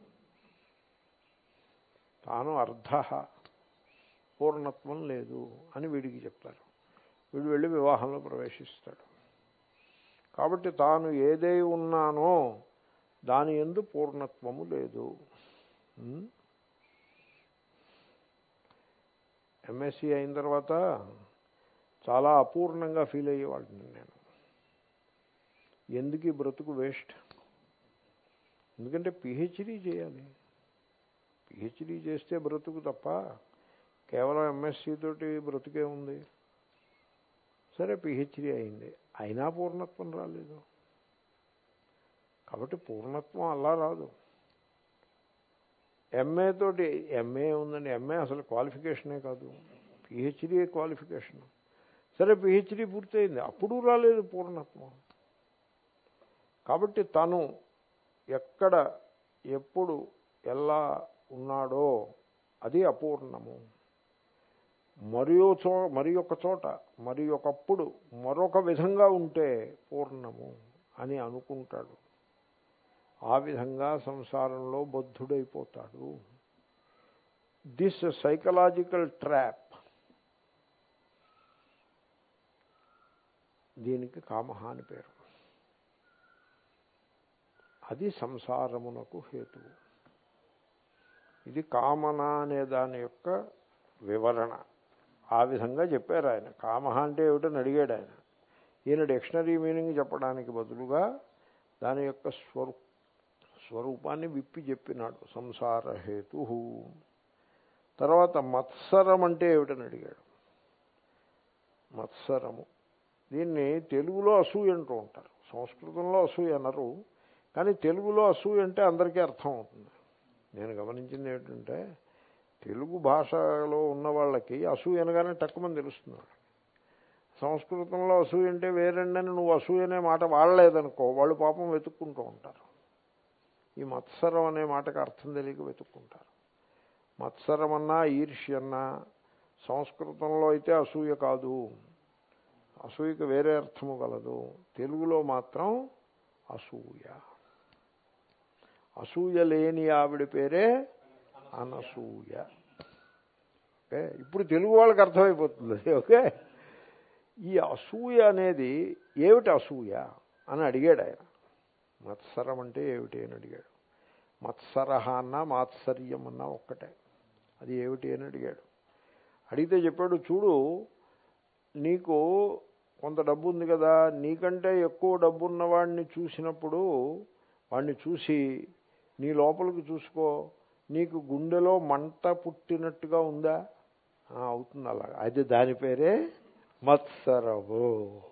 తాను అర్ధ పూర్ణత్వం లేదు అని వీడికి చెప్తారు వీడు వెళ్ళి వివాహంలో ప్రవేశిస్తాడు కాబట్టి తాను ఏదై ఉన్నానో దాని ఎందు పూర్ణత్వము లేదు ఎంఎస్సి అయిన తర్వాత చాలా అపూర్ణంగా ఫీల్ అయ్యేవాడిని నేను ఎందుకు ఈ బ్రతుకు వేస్ట్ ఎందుకంటే పిహెచ్డీ చేయాలి పిహెచ్డీ చేస్తే బ్రతుకు తప్ప కేవలం ఎంఎస్సి తోటి బ్రతుకే ఉంది సరే పిహెచ్డీ అయింది అయినా పూర్ణత్వం రాలేదు కాబట్టి పూర్ణత్వం అలా రాదు ఎంఏ తోటి ఎంఏ ఉందండి ఎంఏ అసలు క్వాలిఫికేషనే కాదు పిహెచ్డీ క్వాలిఫికేషన్ సరే పిహెచ్డీ పూర్తయింది అప్పుడు రాలేదు పూర్ణత్వం కాబట్టి తను ఎక్కడ ఎప్పుడు ఎలా ఉన్నాడో అది అపూర్ణము మరి చో మరి ఒక చోట మరి ఒకప్పుడు మరొక విధంగా ఉంటే పూర్ణము అని అనుకుంటాడు ఆ విధంగా సంసారంలో బద్ధుడైపోతాడు దిస్ సైకలాజికల్ ట్రాప్ దీనికి కామహ అని పేరు అది సంసారమునకు హేతువు ఇది కామన అనే దాని యొక్క వివరణ ఆ విధంగా చెప్పారు ఆయన కామహ అంటే ఏమిటని అడిగాడు ఆయన ఈయన డిక్షనరీ మీనింగ్ చెప్పడానికి బదులుగా దాని యొక్క స్వరూ స్వరూపాన్ని విప్పి చెప్పినాడు సంసార హేతు తర్వాత మత్సరం అంటే ఏమిటని అడిగాడు మత్సరము దీన్ని తెలుగులో అసూయ అంటూ ఉంటారు సంస్కృతంలో అసూయ అనరు కానీ తెలుగులో అసూయ అంటే అందరికీ అర్థం అవుతుంది నేను గమనించింది ఏమిటంటే తెలుగు భాషలో ఉన్న వాళ్ళకి అసూయ అనగానే తక్కువని తెలుస్తుంది సంస్కృతంలో అసూయ అంటే వేరండని నువ్వు అసూయ అనే మాట వాడలేదనుకో వాళ్ళు పాపం వెతుక్కుంటూ ఉంటారు ఈ మత్సరం అనే మాటకు అర్థం తెలియక వెతుక్కుంటారు మత్సరం అన్నా ఈర్ష్యన్నా సంస్కృతంలో అయితే అసూయ కాదు అసూయకు వేరే అర్థము గలదు తెలుగులో మాత్రం అసూయ అసూయ లేని ఆవిడ పేరే అనసూయ ఓకే ఇప్పుడు తెలుగు వాళ్ళకి అర్థమైపోతుంది ఓకే ఈ అసూయ అనేది ఏమిటి అసూయ అని అడిగాడు ఆయన మత్సరం అంటే ఏమిటి అని అడిగాడు మత్సరహ అన్నా మాత్సర్యం అన్నా ఒక్కటే అది ఏమిటి అని అడిగాడు అడిగితే చెప్పాడు చూడు నీకు కొంత డబ్బు ఉంది కదా నీకంటే ఎక్కువ డబ్బు ఉన్నవాడిని చూసినప్పుడు వాడిని చూసి నీ లోపలికి చూసుకో నీకు గుండెలో మంట పుట్టినట్టుగా ఉందా అవుతుంది అలా అది దాని పేరే మత్సరవు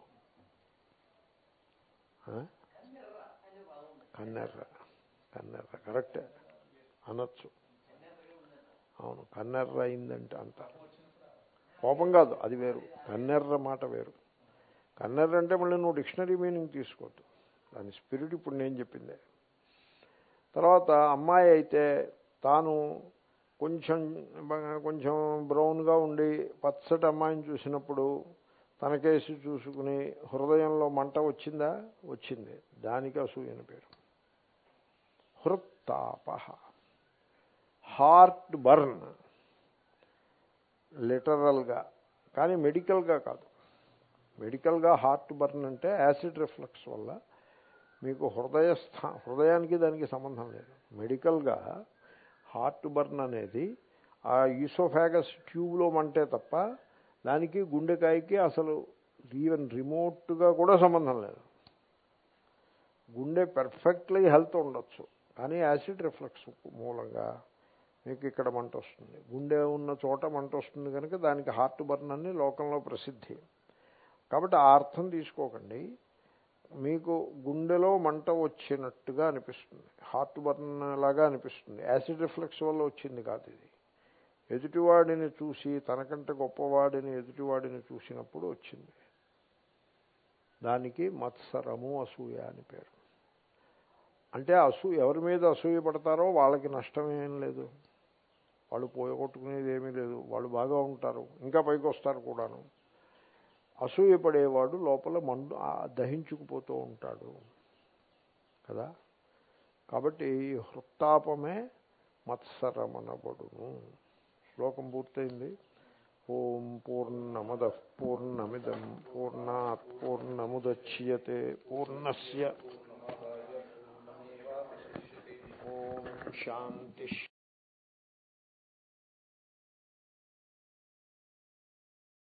కన్నెర్ర కన్నెర్ర కరెక్టే అనొచ్చు అవును కన్నెర్ర అయిందంటే అంటారు కోపం కాదు అది వేరు కన్నెర్ర మాట వేరు కన్నెర్ర అంటే మళ్ళీ నువ్వు డిక్షనరీ మీనింగ్ తీసుకోవద్దు దాని స్పిరిట్ ఇప్పుడు నేను చెప్పిందే తర్వాత అమ్మాయి అయితే తాను కొంచెం కొంచెం బ్రౌన్గా ఉండి పచ్చటి అమ్మాయిని చూసినప్పుడు తనకేసి చూసుకుని హృదయంలో మంట వచ్చిందా వచ్చింది దానికి అసూయని పేరు హృత్తాప హార్ట్ బర్న్ లిటరల్గా కానీ మెడికల్గా కాదు మెడికల్గా హార్ట్ బర్న్ అంటే యాసిడ్ రిఫ్లక్స్ వల్ల మీకు హృదయ స్థా హృదయానికి దానికి సంబంధం లేదు మెడికల్గా హార్ట్ బర్న్ అనేది ఆ ఈసోఫాగస్ ట్యూబ్లో మంటే తప్ప దానికి గుండెకాయకి అసలు ఈవెన్ రిమోట్గా కూడా సంబంధం లేదు గుండె పెర్ఫెక్ట్లీ హెల్త్ ఉండొచ్చు కానీ యాసిడ్ రిఫ్లక్స్ మూలంగా మీకు ఇక్కడ మంట వస్తుంది గుండె ఉన్న చోట మంట వస్తుంది కనుక దానికి హార్ట్ బర్న్ అని లోకంలో ప్రసిద్ధి కాబట్టి ఆ అర్థం తీసుకోకండి మీకు గుండెలో మంట వచ్చినట్టుగా అనిపిస్తుంది హార్ట్ బర్న్ లాగా అనిపిస్తుంది యాసిడ్ రిఫ్లెక్స్ వల్ల వచ్చింది కాదు ఇది ఎదుటివాడిని చూసి తనకంటే గొప్పవాడిని ఎదుటివాడిని చూసినప్పుడు వచ్చింది దానికి మత్సరము అసూయ అని పేరు అంటే అసూ ఎవరి మీద అసూయ పడతారో వాళ్ళకి నష్టమేం లేదు వాళ్ళు పోయగొట్టుకునేది ఏమీ లేదు వాళ్ళు బాగా ఉంటారు ఇంకా పైకి వస్తారు కూడాను అసూయపడేవాడు లోపల మండు ఆ దహించుకుపోతూ ఉంటాడు కదా కాబట్టి ఈ హృత్తాపమే మత్సరమనబడును శ్లోకం పూర్తయింది ఓం పూర్ణమద పూర్ణమిదం పూర్ణాత్ పూర్ణముద్యతే పూర్ణస్య ఓం శాంతి